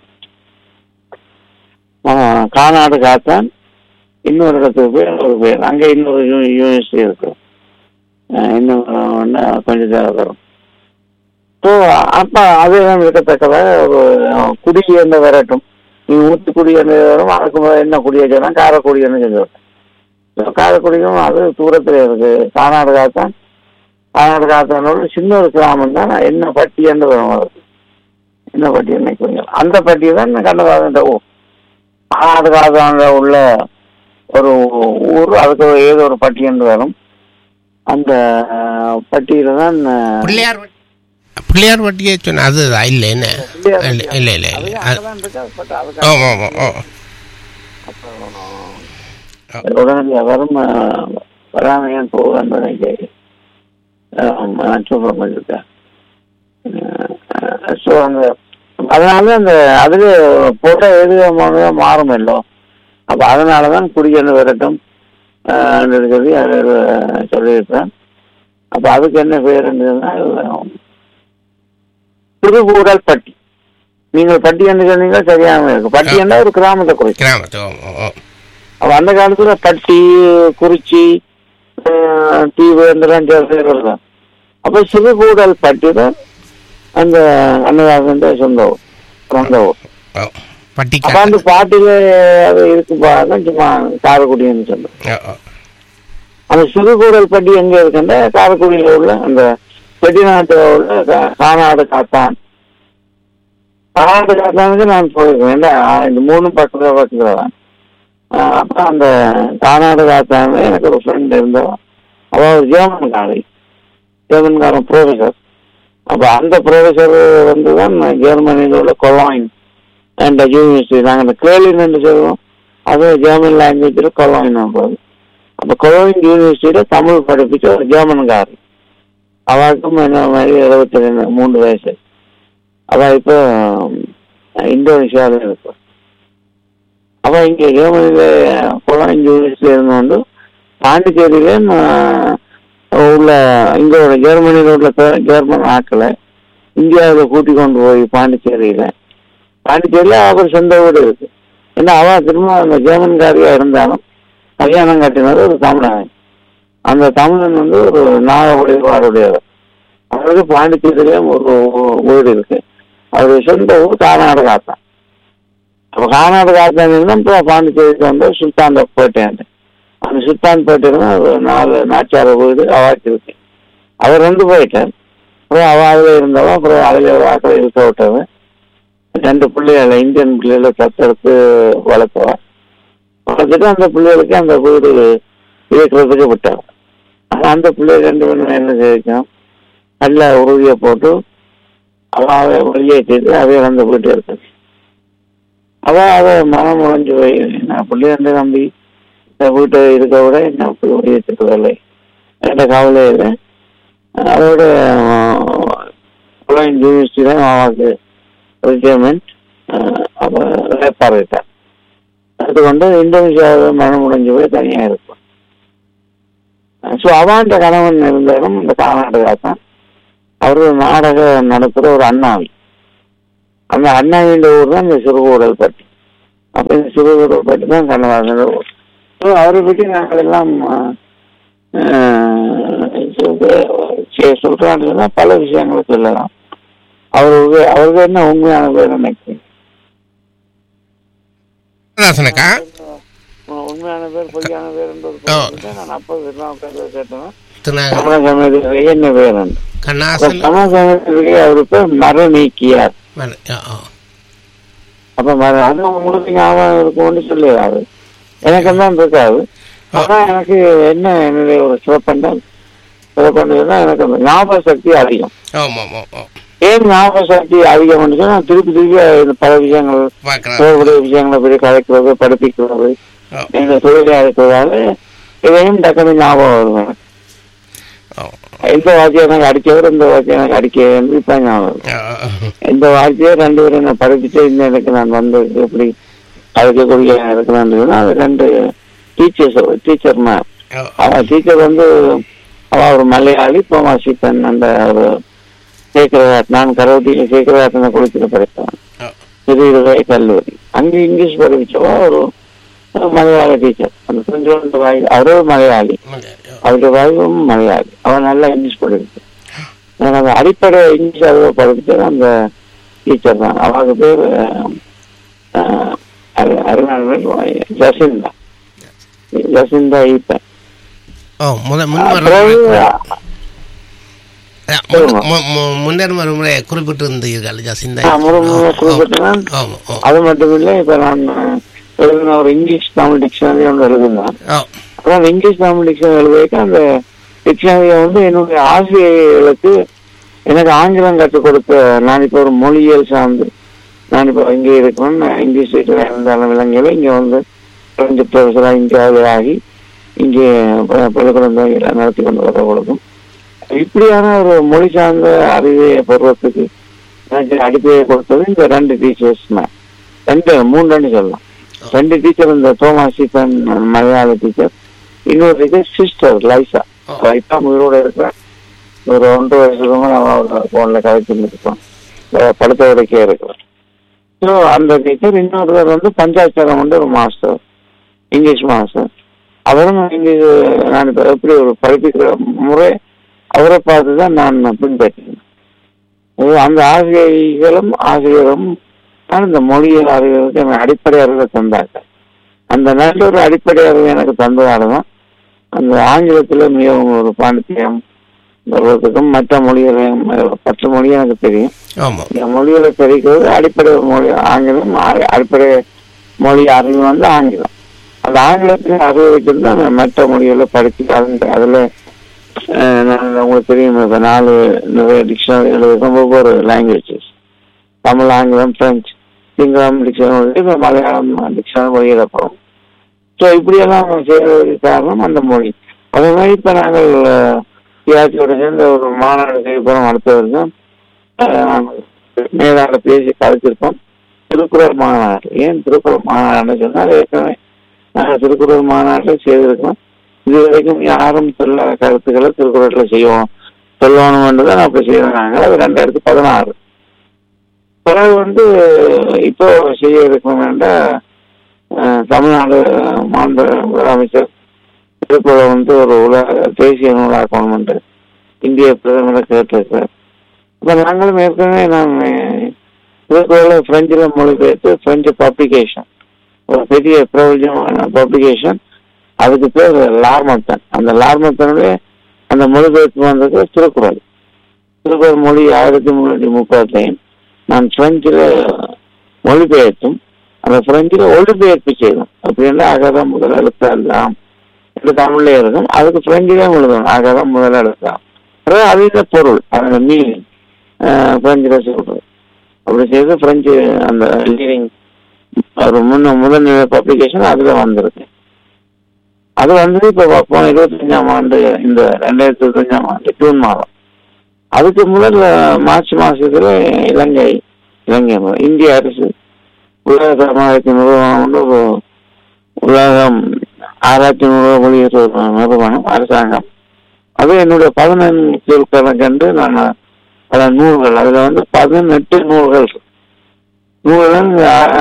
ஆஹ், கானாடு காத்தான் இன்னொரு இடத்துக்கு போய் ஒரு பேர் அங்க இன்னொரு யூ- யூனிவர்சிட்டி இருக்கு அஹ், இன்னும் ஒண்ணு கொஞ்சம் தேவை வரும் ஸோ அப்ப அதெல்லாம் இருக்கத்தக்கதாக ஒரு குடி என்ன வரட்டும் நீ ஊத்து குடி என்ன வரும் அதுக்கு முதல்ல என்ன குடியை சொன்னா காரக்குடி என்ன செஞ்சோம் காரக்குடியும் அது தூரத்துல இருக்கு கானாடு காத்தான் கானாடு காத்தானோட சின்ன ஒரு கிராமம் தான் என்ன பட்டி என்று வரும் அதுக்கு என்ன பட்டி நினைக்கிறீங்க அந்த பட்டி தான் கண்ணதாசன் ஊர் கானாடு காத்தான உள்ள ஒரு ஊர் அதுக்கு ஏதோ ஒரு பட்டி என்று வரும் அந்த அஹ், பட்டியல தான் அஹ், பிள்ளையார் வட்டி- பிள்ளையார் வட்டியை சொன்ன அதுதான் இல்லை என்ன இல்லை இல்லை இல்லை இல்லை அது- அங்கதான் இருக்கு, but அதுக்கு ஓ ஓ ஓ ஓ உடனடியாக வரும் வராமையான் போகுது நினைக்க நான் சொல்றேன் கொஞ்சம் ஸோ அந்த அதனால அந்த அதுல போட்ட எதுவாக மாறும் இல்லோ அப்ப அதனாலதான் குடிக்கணும் வரட்டும் ஆஹ் என்று சொல்லி அது சொல்லியிருப்பேன் அப்ப அதுக்கு என்ன பேர் இருந்ததுன்னா திருக்கூடல் பட்டி நீங்கள் பட்டி என்று சொன்னீங்க சரியாக இருக்கு பட்டி என்ன ஒரு கிராமத்தை குறிக்கும் கிராமத்து ஓ ஓ ஓ அப்ப அந்த காலத்துல பட்டி குறிச்சி அஹ், தீவு இதெல்லாம் சேர்ந்து தான் அப்ப சிறுகூடல் பட்டி தான் அந்த அன்னதாசன் சொந்த ஊர் சொந்த ஊர் ஓ அப்ப பட்டிக்காடு அந்த பாட்டில அது இருக்கு பாருங்க சும்மா காரைக்குடின்னு சொல்றோம் ஓ ஓ அந்த சிறுகூடல் பட்டி எங்க இருக்குன்னா காரைக்குடியில உள்ள அந்த செட்டிநாட்டுல உள்ள கா- கானாடு காத்தான் கானாடு காத்தானுக்கு நான் போயிருக்கேன் ஏன்னா, இந்த மூணும் பக்கத்துல பக்கத்துல தான் ஆஹ் அப்ப அந்த கானாடு காத்தான எனக்கு ஒரு ஃப்ரெண்ட் இருந்தவன் அவன் ஒரு ஜெர்மன்காரி ஜெர்மன்காரன் ப்ரொஃபசர் அப்ப அந்த ப்ரொஃபசர் வந்து தான் ஜெர்மனியில் உள்ள கொலாயின் அண்ட் யூனிவர்சிட்டி நாங்கள் அந்த கேலின் என்று சொல்லுவோம் அது ஜெர்மன் லாங்குவேஜில் கொலாயின் போகுது அப்ப கொலோனிங் யூனிவர்சிட்டியில தமிழ் படிப்பிச்ச ஒரு ஜெர்மன்காரி அவளுக்கும் என்ன மாதிரி எழுபத்தி ரெண்டு மூன்று வயசு அவ இப்போ இந்தோனேஷியாவில் இருப்பா அவ இங்க ஜெர்மனியில கொலோனிங் யூனிவர்சிட்டி இருந்தோண்டு பாண்டிச்சேரியில நான் உள்ள இங்க உள்ள ஜெர்மனியில உள்ள பே- ஜெர்மன் ஆட்களை இந்தியாவில் கூட்டி கொண்டு போய் பாண்டிச்சேரியில பாண்டிச்சேரியில அவர் சொந்த வீடு இருக்கு ஏன்னா அவ திரும்ப அந்த ஜெர்மன்காரியா இருந்தாலும் கல்யாணம் கட்டினது ஒரு தமிழன் அந்த தமிழன் வந்து ஒரு நாகவடிவாருடையவர் அவருக்கு பாண்டிச்சேரியிலும் ஒரு வீடு இருக்கு அவருடைய சொந்த ஊர் கர்நாடகா தான் அப்ப கர்நாடகா தான் இப்போ பாண்டிச்சேரிக்கு வந்து சுல்தான் பேட்டை அந்த சுல்தான் பேட்டையில ஒரு நாலு நாச்சார வீடு அவாக்கு இருக்கு அவர் ரெண்டு போயிட்டார் அப்புறம் அவ அதுல இருந்தவன் அப்புறம் அதுல வாக்கில் இருக்க விட்டவன் ரெண்டு பிள்ளைகளை இந்தியன் பிள்ளைகளை தத்தெடுத்து வளர்த்தவா வளர்த்துட்டு அந்த பிள்ளைகளுக்கு அந்த வீடு இருக்கிறதுக்கு விட்டாங்க ஆனா அந்த பிள்ளைகள் ரெண்டு பேரும் என்ன செய்யும் நல்ல உறுதியை போட்டு அவ வெளியேற்றிட்டு அவைய அந்த வீட்டு இருக்கு அவ அவ மனம் உழைஞ்சு போய் நான் பிள்ளை வந்து நம்பி இந்த வீட்டை இருக்க விட என்ன வெளியேற்றிருக்கவில்லை என்ற கவலை இல்லை அதோட யூனிவர்சிட்டி தான் அவனுக்கு ரிட்டையர்மெண்ட் அப்போ பார்வையிட்டார் அதுக்கொண்டு இந்தோனேஷியாவில் மனம் முடிஞ்சு போய் தனியாக இருக்கும் ஸோ அவாண்ட கணவன் இருந்த இடம் இந்த கர்நாடகா தான் அவர் ஒரு நாடகம் நடத்துகிற ஒரு அண்ணாவி அந்த அண்ணாவின்ற ஊர் தான் இந்த சிறுகூடல் பட்டி அப்போ இந்த சிறுகூடல் பட்டி தான் கண்ணதாசன் ஊர் ஸோ அவரை பற்றி நாங்கள் எல்லாம் சொல்றாங்கன்னா பல விஷயங்களை சொல்லலாம் அவருக்கு அவருக்கு என்ன உண்மையான பேர் நினைக்கிறேன் கண்ணதாசனுக்கா உண்மையான பேர் பொய்யான பேர் என்று ஒரு ஓ. பேர் இருக்கு. நான் அப்போ விரும்பாம பேர் கேட்டேன் திரு- தமிழக சமயத்தில் என்ன பேர் என்று கண்ணாசன் தமிழக சமயத்திற்கு அவர் பேர் மர நீக்கியார் மர- ஆ, ஆ. அப்ப மர அது உங்களுக்கு ஞாபகம் இருக்கும்னு சொல்லிடாது எனக்கு தான் இருக்காது ஆனா எனக்கு என்ன என்னுடைய ஒரு சிறப்பண்டம் சிறப்பண்டதுன்னா எனக்கு அந்த ஞாபக சக்தி அதிகம் ஆமாம் ஆமாம் ஆமாம் ஏன் ஞாபக சக்தி அதிகம் நான் திருப்பி திருப்பி இந்த பல விஷயங்கள் பார்க்கலாம் தேவைப்படைய விஷயங்களை பற்றி கலைக்கிறது படிப்பிக்கிறது ஆ, இந்த தொழிலாக இருக்கிறதால இதையும் டக்குனு ஞாபகம் வரும் எனக்கு. ஆ, எந்த வார்த்தையை எனக்கு அடிச்சவர் இந்த வார்த்தையை எனக்கு அடிக்க இப்ப ஞாபகம் வரும். ஆ, இந்த வார்த்தையை ரெண்டு பேரும் நான் படிச்சுட்டு இந்த எனக்கு நான் வந்து எப்படி அழைக்கக்கூடிய இருக்கிறேன் அது ரெண்டு டீச்சர்ஸ் டீச்சர் மேம் ஆ, அவன் டீச்சர் வந்து அவ ஒரு மலையாளி போமா சீப்பன் அந்த ஒரு சேக்கரவாட் நான் கரோட்டியில சேக்கரவாட்டனை குளிச்சுட்டு படித்தவன் ஆ. திருவிழை கல்லூரி அங்க இங்கிலீஷ் படிச்சவா ஒரு மலையாள டீச்சர் அந்த கொஞ்சோண்டு வாய் அவரும் மலையாளி அவருடைய வாயும் மலையாளி அவன் நல்லா இங்கிலீஷ் படிச்சு எனக்கு அந்த அடிப்படை இங்கிலீஷ் அளவு படிச்சது அந்த டீச்சர் தான் அவங்க பேர் அருணாள் ஜசிந்தா ஜசிந்தா ஈப்பன் ஓ முத முன் அப்புறம் முன்னர் மறுமுறை குறிப்பிட்டிருந்தீர்கள் ஜசிந்தா ஆ, முழுமையாக குறிப்பிட்டேன். ஆமாம் ஆமாம் அது மட்டும் இல்லை இப்ப நான் எழுதின ஒரு இங்கிலீஷ் தமிழ் டிக்ஷனரி ஒன்று எழுதினேன் ஆ அதான் அந்த இங்கிலீஷ் தமிழ் டிக்ஷனரி எழுதிக்க அந்த டிக்ஷனரியை வந்து என்னுடைய ஆசிரியர்களுக்கு எனக்கு ஆங்கிலம் கற்றுக் கொடுத்த நான் இப்போ ஒரு மொழியியல் சார்ந்து நான் இப்போ இங்கே இருக்கிறேன் நான் இங்கிலீஷ் டீச்சராக இருந்தாலும் விலங்குகளை இங்கே வந்து பிரெஞ்சு ப்ரொஃபஸராக இங்கே ஆகி இங்கே ப- பள்ளிக்கூடங்களை நடத்தி கொண்டு வரவங்களுக்கும் இப்படியான ஒரு மொழி சார்ந்த அறிவை பெறுவதற்கு எனக்கு அடிப்படையை கொடுத்தது இந்த ரெண்டு டீச்சர்ஸ் ரெண்டு மூணு ரெண்டு சொல்லலாம் ரெண்டு டீச்சர் இந்த தோமாசிப்பன் மலையாள டீச்சர் இன்னொரு டீச்சர் சிஸ்டர் லைசா லைசா உயிரோட இருக்கிறேன் ஒரு ஒன்றரை வருஷத்துக்கு நான் போன்ல கதைச்சு இருக்கோம் படுத்த உடைக்கே இருக்கிறேன் ஸோ அந்த டீச்சர் இன்னொருவர் வந்து பஞ்சாட்சரம் வந்து ஒரு மாஸ்டர் இங்கிலீஷ் மாஸ்டர் அவரும் இங்கிலீஷ் நான் இப்போ எப்படி ஒரு படிப்பிக்கிற முறை அவரை பார்த்து தான் நான் பின்பற்றினேன் அது அந்த ஆசிரியர்களும் ஆசிரியரும் தான் இந்த மொழியியல் அறிவுகளுக்கு எனக்கு அடிப்படை அறிவை தந்தாங்க அந்த நல்ல ஒரு அடிப்படை அறிவு எனக்கு தந்ததால தான் அந்த ஆங்கிலத்தில் மிகவும் ஒரு பாண்டித்யம் வருவதற்கும் மற்ற மொழிகளையும் பத்து மொழி எனக்கு தெரியும் ஆமாம் இந்த மொழிகளை தெரிவிக்கிறது அடிப்படை மொழி ஆங்கிலம் அ- அடிப்படை மொழி அறிவு வந்து ஆங்கிலம் அந்த ஆங்கிலத்தில் அறிவு வச்சிருந்து அந்த மற்ற மொழிகளை படிச்சு அந்த அதில் உங்களுக்கு தெரியும் இப்போ நாலு நிறைய டிக்ஷனரி எழுதுகிறோம் ஒவ்வொரு லாங்குவேஜஸ் தமிழ் ஆங்கிலம் பிரெஞ்சு சிங்களம் டிக்ஷனரி இப்போ மலையாளம் டிக்ஷனரி மொழி எழுப்போம் ஸோ இப்படியெல்லாம் செய்வதற்கு காரணம் அந்த மொழி அதே மாதிரி இப்போ நாங்கள் சியாச்சியோட சேர்ந்த ஒரு மாநாடு செய்ய போகிறோம் அடுத்த வருஷம் மேலாட பேசி கலைச்சிருக்கோம் திருக்குறள் மாநாடு ஏன் திருக்குறள் மாநாடுன்னு சொன்னால் ஏற்கனவே நாங்கள் திருக்குறள் மாநாட்டை செய்திருக்கோம் இது வரைக்கும் யாரும் சொல்லாத கருத்துக்களை திருக்குறள்ல செய்வோம் சொல்லணும்னு தான் அப்படி செய்யறாங்க அது ரெண்டாயிரத்தி பதினாறு பிறகு வந்து இப்போ செய்ய இருக்கணும் வேண்டாம் தமிழ்நாடு மாநில முதலமைச்சர் திருக்குறள் வந்து ஒரு உலக தேசிய நூலாக்கணும் என்று இந்திய பிரதமரை கேட்டிருக்கிறார் இப்போ நாங்களும் ஏற்கனவே நான் திருக்குறளை பிரெஞ்சில் மொழிபெயர்த்து பிரெஞ்சு பப்ளிகேஷன் ஒரு பெரிய பிரபஞ்சமான பப்ளிகேஷன் அதுக்கு பேர் லார்மத்தன் அந்த லார்மத்தனுடைய அந்த மொழிபெயர்ப்பு வந்தது திருக்குறள் திருக்குறள் மொழி ஆயிரத்தி முன்னூற்றி முப்பத்தையும் நான் பிரெஞ்சில் மொழிபெயர்த்தும் அந்த பிரெஞ்சில் ஒளிபெயர்ப்பு செய்தோம் அப்படின்னா அகதம் முதல் எழுத்தெல்லாம் என்று தமிழ்ல இருக்கும் அதுக்கு பிரெஞ்சிலே எழுதணும் அகதம் முதல் எழுத்தலாம் அதாவது அதிக பொருள் அதோட மீனிங் பிரெஞ்சில் சொல்றது அப்படி செய்து பிரெஞ்சு அந்த லீடிங் ஒரு முன்ன முதல்நிலை பப்ளிகேஷன் அதுல வந்திருக்கு அது வந்து இப்போ போன இருபத்தஞ்சாம் ஆண்டு இந்த ரெண்டாயிரத்தி இருபத்தஞ்சாம் ஆண்டு ஜூன் மாதம் அதுக்கு முதல் மார்ச் மாசத்துல இலங்கை இலங்கை இந்திய அரசு உலக சமுதாயத்தின் நிறுவனம் வந்து ஒரு உலகம் ஆராய்ச்சி நிறுவனம் வெளியிட்ட ஒரு நிறுவனம் அரசாங்கம் அது என்னுடைய பதினெண்டு சொற்களை கண்டு நான் பல நூல்கள் அதுல வந்து பதினெட்டு நூல்கள் இருக்கு. நூல்கள்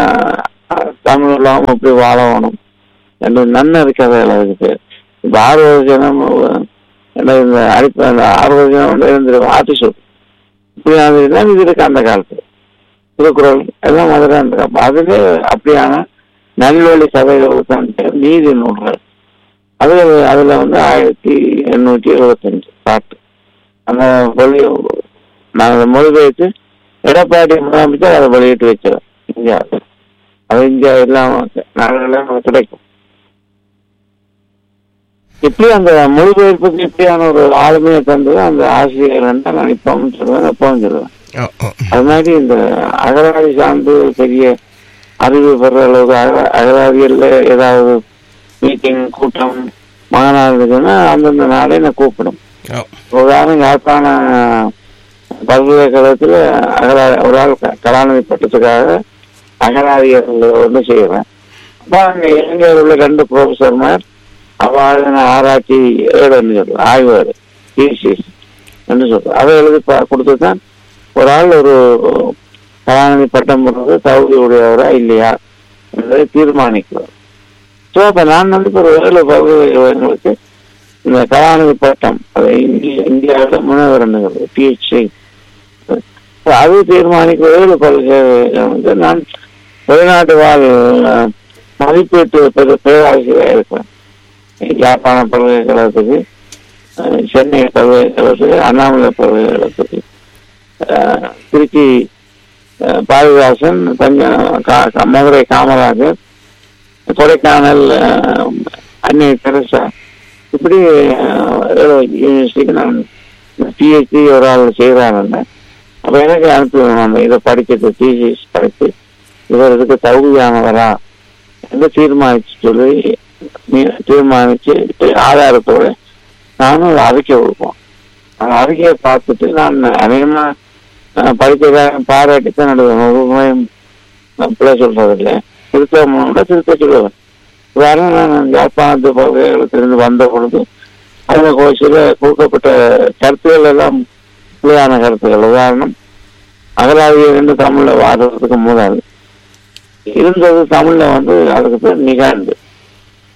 தமிழெல்லாம் எப்படி வாழணும் என்று நன்னறி கதைகள் அதுக்கு பேர் இப்போ ஆறுவது ஜனம் என்ன இந்த அடிப்ப அந்த ஆறுவது ஜனம் வந்து இருந்திருக்கும் ஆர்டிஸ்ட் இப்படி அது எல்லாம் இது இருக்கு அந்த காலத்துல திருக்குறள் எல்லாம் அதில் இருக்கு அப்போ அதுல அப்படியான நல்வழி கதைகள் தான் நீதி நூல்கள் அது அதுல வந்து ஆயிரத்தி எண்ணூற்றி எழுபத்தஞ்சு பாட்டு அந்த வெளி நாங்கள் மொழிபெயர்த்து எடப்பாடி முதலமைச்சர் அதை வெளியிட்டு வச்சிடும் இந்தியாவில் அது இந்தியா எல்லாம் நாடுகள்லாம் கிடைக்கும் இப்படி அந்த மொழிபெயர்ப்புக்கு இப்படியான ஒரு ஆளுமையை தந்தது அந்த ஆசிரியர் நான் இப்பவும் சொல்லுவேன் எப்பவும் சொல்லுவேன் ஓ ஓ அது மாதிரி இந்த அகராதி சார்ந்து பெரிய அறிவு பெற அளவுக்கு அக- அகராதிகள்ல ஏதாவது மீட்டிங் கூட்டம் மாநாடு இருக்குன்னா அந்தந்த நாளே நான் கூப்பிடும் ஓ உதாரணம் யாழ்ப்பாண பல்கலைக்கழகத்தில் அகரா ஒரு ஆள் க- கலாநிதி பட்டத்துக்காக அகராதிகள் ஒன்று செய்கிறேன் அப்போ அங்கே இலங்கையில் உள்ள ரெண்டு ப்ரொஃபஸர்மார் அவ்வாறு ஆராய்ச்சி ஏடுன்னு சொல்லுவேன் ஆய்வாடு தீசிஸ் என்று சொல்றேன் அதை எழுதி பா கொடுத்து தான் ஒரு ஆள் ஒரு கலாநிதி பட்டம் பெறுறது தகுதி உடையவரா இல்லையா என்பதை தீர்மானிக்கிறார் ஸோ அப்போ நான் வந்து இப்போ ஒரு ஏழு பல்கலைக்கழகங்களுக்கு இந்த கலாநிதி பட்டம் அது இந்திய இந்தியாவில் முனைவரணுங்கிறது பிஹெச்டி அது தீர்மானிக்கிறது பல்கலைக்கழகம் வந்து நான் வெளிநாட்டு வாழ் அஹ், மதிப்பீட்டு பெரு- பேராசிரியராக இருக்கிறேன் யாழ்ப்பாண பல்கலைக்கழகத்துக்கு அஹ், சென்னை பல்கலைக்கழகத்துக்கு அண்ணாமலை பல்கலைக்கழகத்துக்கு அஹ், திருச்சி அஹ், பாரதிதாசன் தஞ்சா கா- கா- மதுரை காமராஜர் கொடைக்கானல் அஹ், அன்னை தெரசா இப்படி யூனிவர்சிட்டிக்கு நான் பிஹெச்டி ஒரு ஆள் செய்கிறாருன்னு அப்போ எனக்கு அனுப்பி அந்த இதை படிக்கிறது டிசிஎஸ் படித்து இவர் இதுக்கு தகுதியானவரா என்று தீர்மானிச்சு சொல்லி நீ- தீர்மானிச்சு ஆதாரத்தோட நானும் ஒரு அறிக்கை கொடுப்போம் அந்த அறிக்கையை பார்த்துட்டு நான் அநேகமாக படிக்கிறதாக பாராட்டி தான் நடுவேன் ஒவ்வொரு பிள்ளை சொல்றது இல்லை திருத்த முன்னோட திருத்த சொல்லுவேன் உதாரணம் நான் யாழ்ப்பாணத்து பல்கலைக்கழகத்திலிருந்து வந்த பொழுது அந்த கோஷில் கொடுக்கப்பட்ட கருத்துக்கள் எல்லாம் பிள்ளையான கருத்துக்கள் உதாரணம் அகராதியை ரெண்டு தமிழ்ல வாடுறதுக்கு முதல் இருந்தது தமிழ்ல வந்து அதுக்கு பேர் நிகாண்டு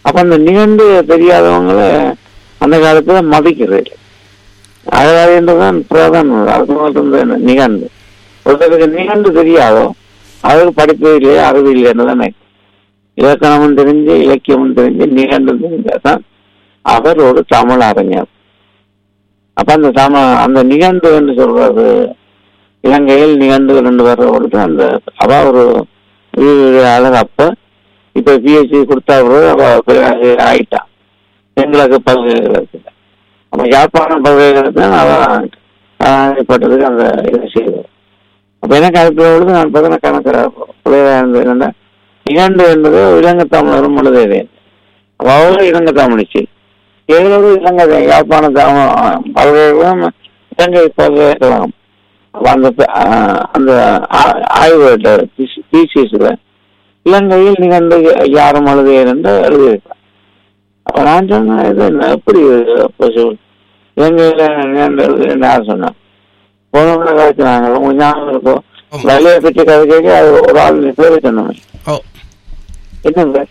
அப்ப அந்த நிகண்டு தெரியாதவங்கள அந்த காலத்துல மதிக்கிறது அழகாரியன்றதான் பிரதானம் அது மட்டும் தான் நிகண்டு ஒருத்தருக்கு நிகண்டு தெரியாதோ அவருக்கு படிப்பு இல்லையே அறிவு இல்லைன்னு தானே இலக்கணமும் தெரிஞ்சு இலக்கியமும் தெரிஞ்சு நிகண்டு தெரிஞ்சாதான் அவர் ஒரு தமிழ் அறிஞர் அப்ப அந்த தமிழ் அந்த நிகண்டு என்று சொல்றது இலங்கையில் நிகண்டு ரெண்டு வர்ற பொழுது அந்த அவ ஒரு விரிவுரையாளர் அப்ப இப்ப பிஎஸ்சி கொடுத்தா பிறகு அவ பேராசிரியர் ஆயிட்டான் எங்களுக்கு பல்கலைக்கழகத்தில் அப்ப யாழ்ப்பாணம் பல்கலைக்கழகத்தில் அவன் ஆணைப்பட்டதுக்கு அந்த இதை செய்தார் அப்ப எனக்கு அதுக்கு பொழுது நான் பார்த்தா கணக்கு பிள்ளையா இருந்தது என்னன்னா நிகண்டு என்பது இலங்கை தமிழரும் எழுதவே அப்ப அவரும் இலங்கை தமிழிச்சு ஏழோடு இலங்கை யாழ்ப்பாண தமிழ் பல்கலைக்கழகம் இலங்கை பல்கலைக்கழகம் அப்ப அந்த ப- ஆஹ் அந்த ஆ- ஆய்வு தீசிஸ்ல இலங்கையில் நிகழ்ந்து யாரும் எழுதியர் என்று எழுதியிருக்கிறார் அப்ப நான் சொன்னேன் இது என்ன எப்படி அப்ப சொல் இலங்கையில நிகழ்ந்து எழுதுன்னு யார் சொன்னார் போனவங்களை கதைச்சினாங்க உங்களுக்கு ஞாபகம் இருக்கும் ஆமா. வழியை பற்றி கதை கேட்க அது ஒரு ஆள் பேரை சொன்னவன் ஓ என்ன சார்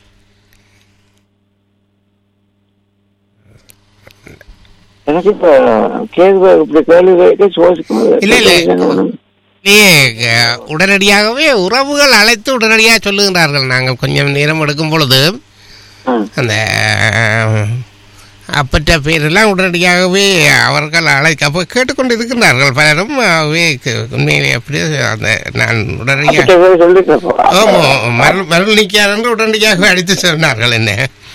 எனக்கு இப்ப கேள்வி இப்படி கேள்வி கேட்க சோசிக்கும் இல்ல, இல்ல. நீ அஹ், உடனடியாகவே உறவுகள் அழைத்து உடனடியாக சொல்லுகின்றார்கள் நாங்கள் கொஞ்சம் நேரம் எடுக்கும் பொழுது அந்த அஹ், அப்பற்ற பேரெல்லாம் உடனடியாகவே அவர்கள் அழைக்க அப்போ கேட்டுக்கொண்டு இருக்கின்றார்கள் பலரும் அவை உண்மையிலே அப்படியே அந்த நான் உடனடியாக சொல்லிட்டு ஆமாம் மருள் மருள் நீக்கியார் என்று உடனடியாக அடித்து சொன்னார்கள் என்ன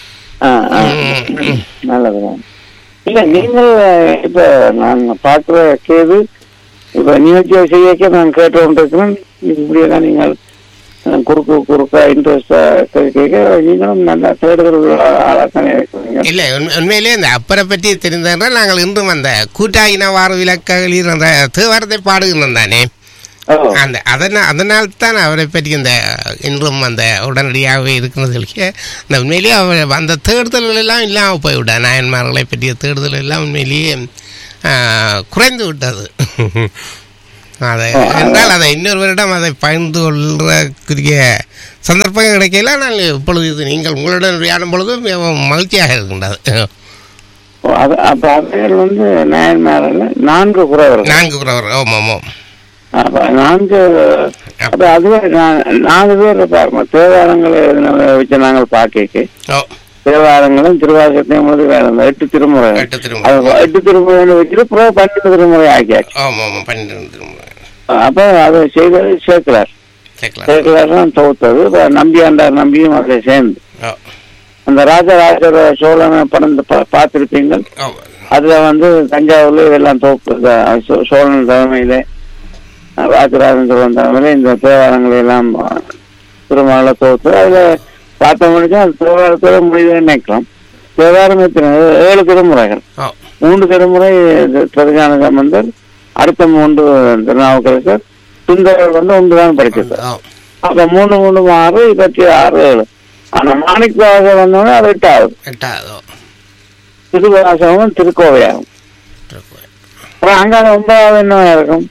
நல்லது இல்ல நீங்கள் இப்ப நான் பாக்குற கேது இப்ப நிகழ்ச்சியை செய்யக்க நான் கேட்டு கொண்டிருக்கிறேன் இப்படியெல்லாம் நீங்கள் அஹ், குறுக்கு குறுக்கா இன்ட்ரெஸ்டா கேட்க நீங்களும் நல்லா தேடுதல் ஆளாத்தானே இருக்கிறீங்க இல்லை உண்மை- உண்மையிலே இந்த அப்பரை பற்றி தெரிந்தென்றால் நாங்கள் இன்றும் அந்த கூட்டாயின வார விளக்கங்களில் அந்த தேவாரத்தை பாடுகின்றோம் தானே ஓ, அந்த அதனால் அதனால் தான் அவரை பற்றி இந்த இன்றும் அந்த உடனடியாகவே இருக்கிறது இல்லையே இந்த உண்மையிலேயே அவர் அந்த தேடுதல்கள் எல்லாம் இல்லாமல் போய்விட்டா நாயன்மார்களை பற்றிய தேடுதல் எல்லாம் உண்மையிலேயே ஆ, குறைந்து விட்டது அதை என்றால் அதை இன்னொருவரிடம் அதை பகிர்ந்து கொள்றதுக்குரிய சந்தர்ப்பம் கிடைக்கல நான் இப்பொழுது இது நீங்கள் உங்களுடன் விளையாடும் பொழுது மிகவும் மகிழ்ச்சியாக இருக்கின்றது ஓ, அது அப்ப அவைகள் வந்து நாயன்மாரில் நான்கு குறவர்கள் நான்கு குறவர் ஓம் ஓம் ஓம் அப்ப நான்கு அப்ப அதுவே நா- நாலு பேர் இருப்பாங்க தேவாரங்களை எழுதினவரை வச்சு நாங்கள் பார்க்க ஓ தேவாரங்களும் திருவாசகத்தையும் வந்து வேற இந்த எட்டு திருமுறை எட்டு திருமுறை அது எட்டு திருமுறை வச்சுட்டு பிறகு பன்னெண்டு திருமுறை ஆக்கியாச்சு ஆமாம் ஆமாம் பன்னிரெண்டு திருமுறை அப்ப அதை செய்தது சேர்க்கிறார் சேர்க்கலாம் சேர்க்கிறார் தான் தொகுத்தது இப்ப நம்பியாண்டார் நம்பியும் அதில் சேர்ந்து ஓ அந்த ராஜராஜர் சோழனை படம் பா- பார்த்திருப்பீங்கள் ஆமாம் அதுல வந்து தஞ்சாவூர்ல இதெல்லாம் தோப்பு இந்த சோ- சோழன் தலைமையில ராஜராஜன் சோழன் தலைமையில இந்த தேவாரங்களை எல்லாம் திருமண தோத்து அதுல பார்த்த முடிஞ்சா அது தேவாரத்தோட முடிவு நினைக்கலாம் தேவாரம் எத்தனை ஏழு திருமுறைகள் ஓ மூன்று திருமுறை பிரதிஞான சம்பந்தர் அடுத்த மூன்று திருநாவுக்கரசர் சுந்தரர் வந்து ஒன்று தான் படிச்சிருக்கார் ஓ அப்ப மூணு மூணு ஆறு இருபத்தி ஆறு ஏழு ஆனா மாணிக்க வாசகம் வந்தோடனே அது எட்டாவது எட்டாவதோ திருவாசகமும் திருக்கோவையாகும் திருக்குறள். அப்புறம் அங்க ஒன்பதாவது என்ன இருக்கும்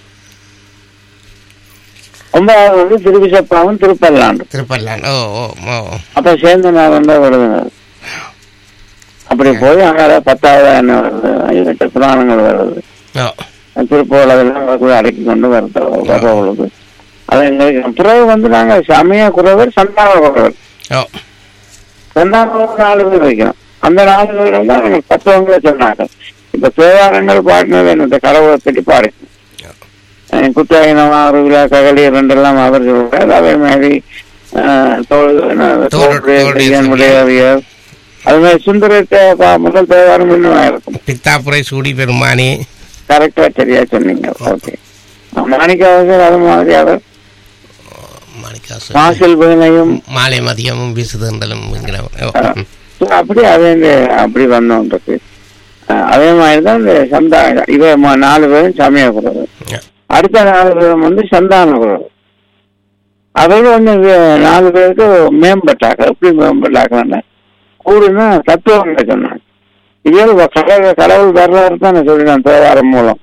ஒன்பதாவது வந்து திருவிசப்பாவும் திருப்பல்லாண்டு திருப்பல்லான் ஓ ஓ ஓ அப்ப சேர்ந்து நான் வந்து விருதுனர் அப்படி போய் அங்க பத்தாவது என்ன வருது எட்டு புராணங்கள் வருது ஓ திருப்போலதெல்லாம் கூட அடக்கி கொண்டு வருது வர பொழுது அது எங்களுக்கு பிறகு வந்து நாங்க சமய குறவர் சந்தான குறவர் ஓ சந்தான நாலு பேர் வைக்கிறோம் அந்த நாலு பேர் வந்து அவங்க தத்துவங்களை சொன்னாங்க இப்ப தேவாரங்கள் பாடினது என்ன இந்த கடவுளை பற்றி பாடு குத்தாயினம் ஆறு விழா ககலி ரெண்டெல்லாம் அவர் சொல்றாரு அதே மாதிரி ஆஹ், தோல் என்ன, தோடு- தோடுடைய தோடுடைய கையன் உடையவியர். அது மாதிரி சுந்தரத்தை பா- முதல் தேவாரம் இன்னும் இருக்கும் பித்தாப்புரை சூடி பெருமானி கரெக்டா சரியா சொன்னீங்க ஓகே மாணிக்காவசர் அது மாதிரி அவர் மாணிக்காசு மாசில் வீணையும் மாலை மதியமும் வீசுதண்டலும் என்கிறவர். ஓ, ம். அப்படி அதே இந்த அப்படி வந்தோன்றது அஹ் அதே மாதிரி தான் இந்த சந்தா இவ ம- நாலு பேரும் சமய குறவு ஓ. அடுத்த நாலு பேரும் வந்து சந்தான குறவு அவர்கள் வந்து வே- நாலு பேருக்கு மேம்பட்டாங்க எப்படி மேம்பட்டாங்கன்னா கூடுனா தத்துவங்களை சொன்னாங்க இவர்கள் கடவுள் கடவுள் வரலாறு தான் நான் சொல்லினேன் தேவாரம் மூலம்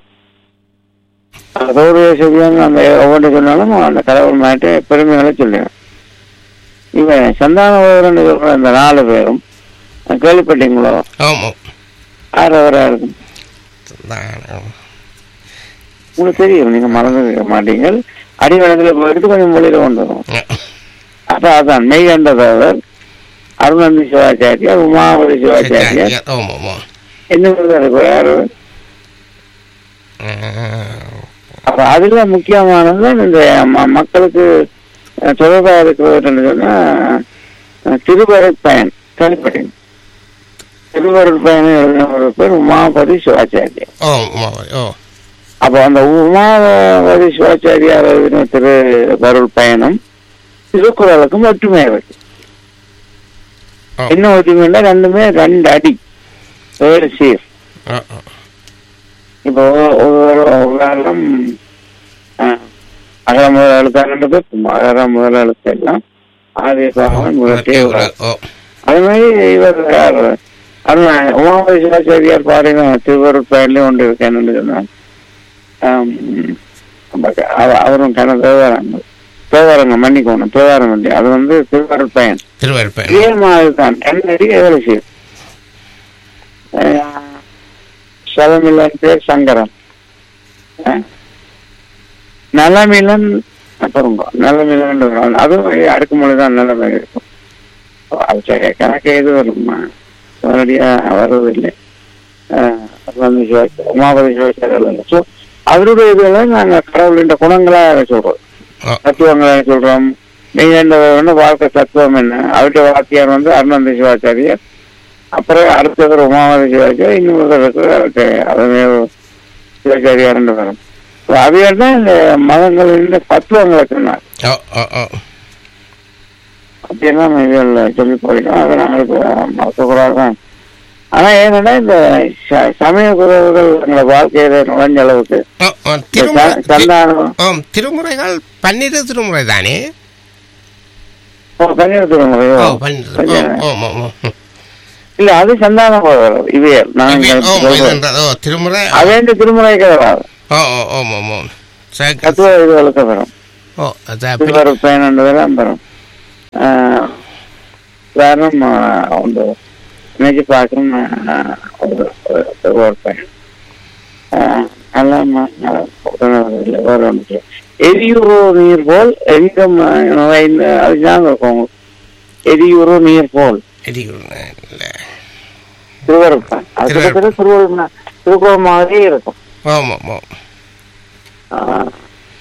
அதோடைய சரியான அந்த ஒவ்வொன்று சொன்னாலும் அந்த கடவுள் மாட்டு பெருமைகளை சொல்லுவேன் இவன் சந்தான சொல்ற இந்த நாலு பேரும் கேள்விப்பட்டீங்களோ ஆமாம் ஆறவரா இருக்கும் தான். உங்களுக்கு தெரியும் நீங்க மறந்து மாட்டீங்க அடிவளத்துல போயிட்டு கொஞ்சம் மொழியில கொண்டு வரும் அப்ப அதான் மெய்கண்டதவர் அருணந்தி சிவாச்சாரியார் உமாவதி சிவாச்சாரியார் ஆமாம் ஆமாம் இன்னும் இருக்கு யாரு அப்ப அதுல முக்கியமானது இந்த ம- மக்களுக்கு அஹ், தொடர்பா இருக்கிறது சொன்னா அஹ், திருவருட் பயன் கேள்விப்பட்டீங்க திருவருட் பயன் எழுதின ஒரு பேர் உமாபதி சிவாச்சாரியார் ஓ ஆமாம் ஓ அப்ப அந்த உமாவதி சிவாச்சாரியார் எழுதின திருவருள் பயணம் திருக்குறளுக்கும் ஒற்றுமை இருக்கு ஓ. என்ன ஒற்றுமைன்னா ரெண்டுமே ரெண்டு அடி வேறு சீர் ஓ ஓ. இப்போ ஒரு உதாரணம் அஹ், அகர முதல் எழுத்தாண்டு அகர முதல் எழுத்து எல்லாம் ஆதிய காலம் முதற்கே உலகு. ஓ அது மாதிரி இவர் யார் அருணா உமாபதி சிவாச்சாரியார் பாடின திருவருட் பயன்லயும் ஒன்று இருக்கு என்னன்னு சொன்னா ஆம், அவ- அவரும் கன தேவாரங்கள் தேவாரங்க மன்னிக்கணும் தேவாரம் இல்லை அது வந்து திருவருட் பயன் திருவருப்பேன் இதே மாதிரி தான் ரெண்டடி வேலை செய்யும் சதமில்லன் பேர் சங்கரன் அஹ், நலமிலன் அப்புறம் நலமிலன் வரும். அதுவும் அடுக்குமொழி தான் நிலைமை இருக்கும் அது சரி கணக்கு எது வருமா மறுபடியா வருவதில்லை அஹ், அது வந்து சிவாச்சாரி உமாபதி சிவாச்சாரியர் ஸோ அவருடைய இதெல்லாம் நாங்கள் கடவுளின் குணங்களாக சொல்றோம் ஓ தத்துவங்களை சொல்றோம் நீங்க இந்த வந்து வாழ்க்கை தத்துவம் என்ன அவருடைய வாத்தியார் வந்து அருணந்த சிவாச்சாரியர் அப்புறம் அடுத்தவர் உமாவதி சிவாச்சாரியர் இன்னொருத்தருக்கு அவருக்கு அதுவே சிவாச்சாரியார் ரெண்டு வரும் அவையார் தான் இந்த மதங்களின் தத்துவங்களை சொன்னார் ஓ ஓ ஓ அப்படியெல்லாம் இதில் சொல்லி போயிட்டோம் அதை நாங்களுக்கு மறக்கக்கூடாது தான் ஆனா ஏன்னா இந்த ச- சமய குறவுகள் எங்களை வாழ்க்கையில நுழைஞ்ச அளவுக்கு ஓ, ஓ, இந்த திருமுறை ச- சந்தானம் ஆம் திருமுறைகள் பன்னிரு திருமுறை தானே கன்னியாகுமரி ஓ பன்னிரு ஓ ஓ ஓ ஓ இல்ல அது சந்தான குறவுகள் இவையல் நான் இவை- ஓ சொல்றேன். இதுன்றது, ஓ திருமுறை அதே இந்த திருமுறைக்கு வராது ஓ ஓ ஓ ஓ ஓ சரி தத்துவ இதுகளுக்கு வரும் ஓ அது அப்படி திருவரு பயனன்றதெல்லாம் வரும் ஆஹ், உதாரணம் ஆஹ், ಒಂದು இன்னைக்கு பார்க்கணும் ஆஹ், ஒரு ஒரு திருவாரூர் பயணம் ஆஹ், எல்லாம் ஆஹ், உடனே வேற ஒன்று எரியுறு நீர் போல் எங்கும் ஆஹ், நிறைந்த அது ஞாபகம் இருக்கும் உங்களுக்கு. எரியுறு நீர் போல் இடிக்கிறேன். இல்ல திருவருட்பயன் அது திருவருட்- கிட்டத்தட்ட திருவருள் திருக்குறள் மாதிரியே இருக்கும் ஆமா ஆமா ஆஹ்,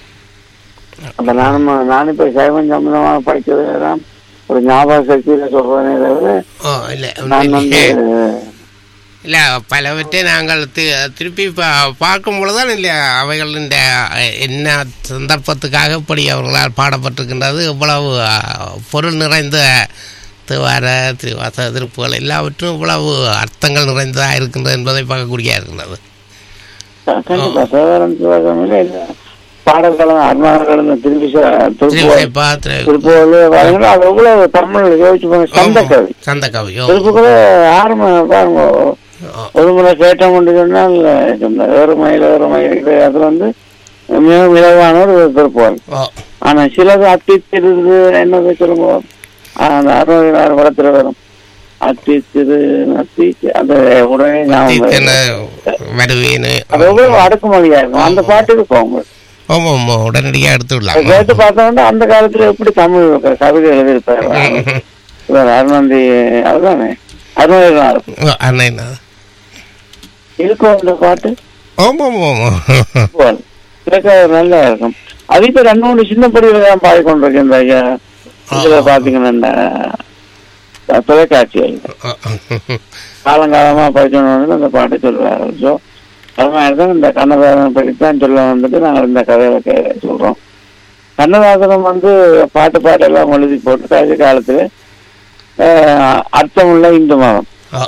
அப்ப நானும் நானும் இப்ப சைவம் சம்பந்தமா படிச்சதுதான் ஒரு ஞாபக சக்தியில சொல்றேனே தவிர ஓ இல்ல நான் வந்து இல்ல பலவற்றை நாங்கள் தி- திருப்பி பா- பார்க்கும் பொழுதுதான் இல்ல அவைகள் இந்த அஹ், என்ன சந்தர்ப்பத்துக்காக இப்படி அவர்களால் பாடப்பட்டிருக்கின்றது இவ்வளவு அஹ், பொருள் நிறைந்த திருவார திருவாச திருப்புகள் எல்லாவற்றும் இவ்வளவு அர்த்தங்கள் நிறைந்ததாக இருக்கின்றது என்பதை பார்க்கக்கூடிய இருக்கின்றது கண்டிப்பா சேவரன் சிவகாமியில எல்லா பாடல்களும் அருணார்களும் திருப்பி திருப்பூர் திருவிசைப்பா திரு திருப்பூர் பாருங்கன்னா அது எவ்வளவு தமிழ் யோசிச்சு பாருங்க சந்த கவி சந்த கவியோ திருப்புக்குள்ள ஆரம்ப பாருங்க ஒரு முறை கேட்டோம் என்று சொன்னால் இந்த வேறு மயில் வேறு மயில் அது வந்து மிக விரைவான ஒரு திருப்பூர் ஓ ஆனா சிலது அத்தித்திருது என்னது சொல்லுங்க அந்த அறுபது படத்துல வரும் அத்தித்திரு அத்தி அந்த உடனே ஞாபகம் வருது. வருவேன்னு அது எவ்வளவு அடக்குமொழியா இருக்கும் அந்த பாட்டுக்கு போங்க ஆமா ஆமா உடனடியாக எடுத்து அதை விடலாம் கேட்டு பார்த்தோம்னா அந்த காலத்துல எப்படி தமிழ் க- கவிதை எழுதியிருப்பாரு இவர் அருணந்தி அதுதானே அருணந்தான் இருக்கும் ஓ, அண்ணா இருக்கும் அந்த பாட்டு ஆமா ஆமா ஆமா போல். கேட்க நல்லா இருக்கும் அது இப்ப ரெண்டு மூணு சின்ன படியில தான் பாடிக்கொண்டிருக்கேன் இந்த ஐயா இதுல பாத்தீங்கன்னா இந்த அஹ், தொலைக்காட்சிகள் காலங்காலமா படிச்சோன்னு அந்த பாட்டு சொல்றாரு ஸோ அது மாதிரி தான் இந்த கண்ணதாசனை பற்றித்தான் சொல்ல வந்துட்டு நாங்கள் இந்த கதையில கே- சொல்றோம் கண்ணதாசனம் வந்து பாட்டு பாட்டெல்லாம் எழுதி போட்டு கடைசி காலத்துல அஹ், அர்த்தமுள்ள இந்து மதம் ஓ,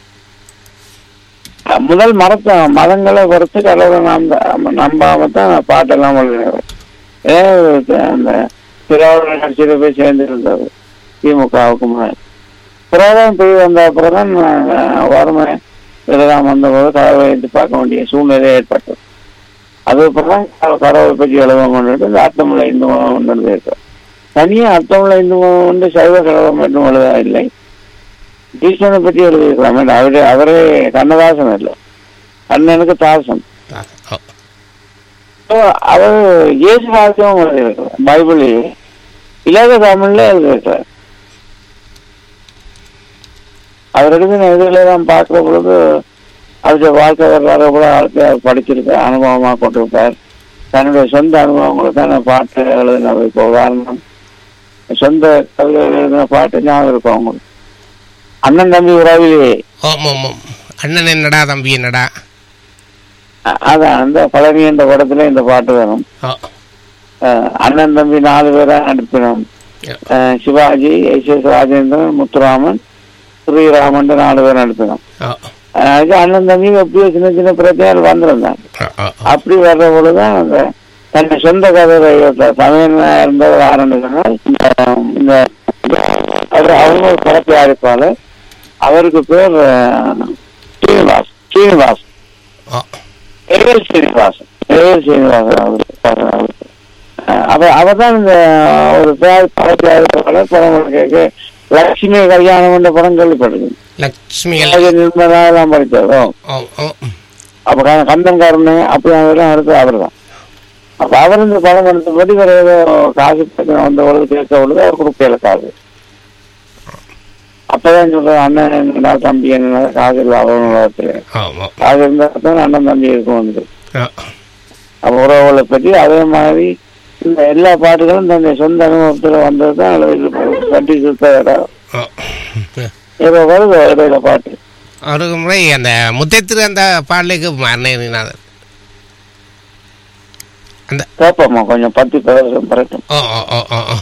அஹ், முதல் மரத்த மதங்களை பொறுத்து கடவுளை நம்ப நம்பாம தான் பாட்டெல்லாம் எழுதினார் ஏன் அந்த திராவிட கட்சியில போய் சேர்ந்து இருந்தார் திமுகவுக்கு முன்னாடி பிரதம் போய் வந்த அப்புறம் தான் வறுமை இதெல்லாம் வந்தபோது கடவுளை எடுத்து பார்க்க வேண்டிய சூழ்நிலை ஏற்பட்டது அதுக்கப்புறம் தான் கடவுளை பற்றி எழுத கொண்டு இந்த அர்த்தமுள்ள இந்து மதம் கொண்டு வந்து இருக்கு தனியா அர்த்தமுள்ள இந்து மதம் வந்து சைவ கலவரம் மட்டும் எழுதா இல்லை கிருஷ்ணனை பற்றி எழுதியிருக்கலாம் அவரு அவரே கண்ணதாசன் இல்லை கண்ணனுக்கு தாசன் ஓ So, அவர் இயேசு வாக்கியம் எழுதியிருக்கிறார் பைபிளையே இலக தமிழ்ல எழுதியிருக்கிறார் அவர் எழுதின இதுல தான் பார்க்கிற பொழுது அவருடைய வாழ்க்கை வரலாறு கூட வாழ்க்கை அவர் படிச்சிருக்கார் அனுபவமா கொண்டிருக்கார் தன்னுடைய சொந்த அனுபவங்களை தான் நான் பாட்டு எழுதினவர் இப்போ உதாரணம் சொந்த கவிதை எழுதின பாட்டு ஞாபகம் இருக்கும் அவங்களுக்கு அண்ணன் தம்பி உறவிலேயே ஓம் ஓம் ஓம் அண்ணன் என்னடா தம்பி என்னடா அ- அதான் அந்த பழனி என்ற படத்துல இந்த பாட்டு வரும் ஓ அஹ் அண்ணன் தம்பி நாலு பேரா நடிப்பினோம் அஹ் சிவாஜி எஸ் எஸ் ராஜேந்திரன் முத்துராமன் ஸ்ரீராமன் நாலு பேர் நடிப்பினோம் ஓ அது அண்ணன் தம்பி எப்படியோ சின்ன சின்ன பிரச்சனைகள் வந்திருந்தாங்க ஓ ஓ அப்படி வர்ற பொழுதுதான் அந்த தன்னை சொந்த கதை தமிழ் இருந்தவர் யாருன்னு சொன்னால் இந்த அவர் அவங்க ஒரு பட தயாரிப்பாளர் அவருக்கு பேர் அஹ், ஸ்ரீனிவாஸ் ஸ்ரீனிவாஸ் ஓ ஏவல் ஸ்ரீனிவாசன் ஏவல் ஸ்ரீனிவாசன் அவருக்கு அவருக்கு. அஹ் அவர் அவர் தான் இந்த ஒரு பேர் பட தயாரிப்பாளர் படம் கேட்க லட்சுமி கல்யாணம் என்ற படம் கேள்விப்பட்டிருக்கு லக்ஷ்மி நிர்மலா எல்லாம் படித்தார் ஓ ஓ ஓ அப்ப க- கந்தன் கருணை அப்படி அவரெல்லாம் அடுத்து அவர் தான் அப்ப அவர் இந்த படம் எடுத்தபடி வேற ஏதோ காசு பிரச்சனை வந்த பொழுது கேட்க பொழுது அவர் கொடுக்கல காசு அப்பதான் சொல்றேன் அண்ணன் என்னடா தம்பி என்ன காசு இல்லை அவனத்துல ஓ ஓ காசு இருந்தா தான் அண்ணன் தம்பி இருக்கும் வந்து ஓ அப்ப உறவுகளை பற்றி அதே மாதிரி இந்த எல்லா பாட்டுகளும் தன்னுடைய சொந்த அனுபவத்துல வந்தது தான் கட்டி சுத்த இடம் ஓ ஏதோ வருது இடையில பாட்டு ஒரு முறை அந்த முத்தைத்திரு அந்த பாடலுக்கு மரண அந்த கேட்போமா கொஞ்சம் பத்து பதினஞ்சு பரட்டும் ஓ ஓ ஓ ஓ ஓ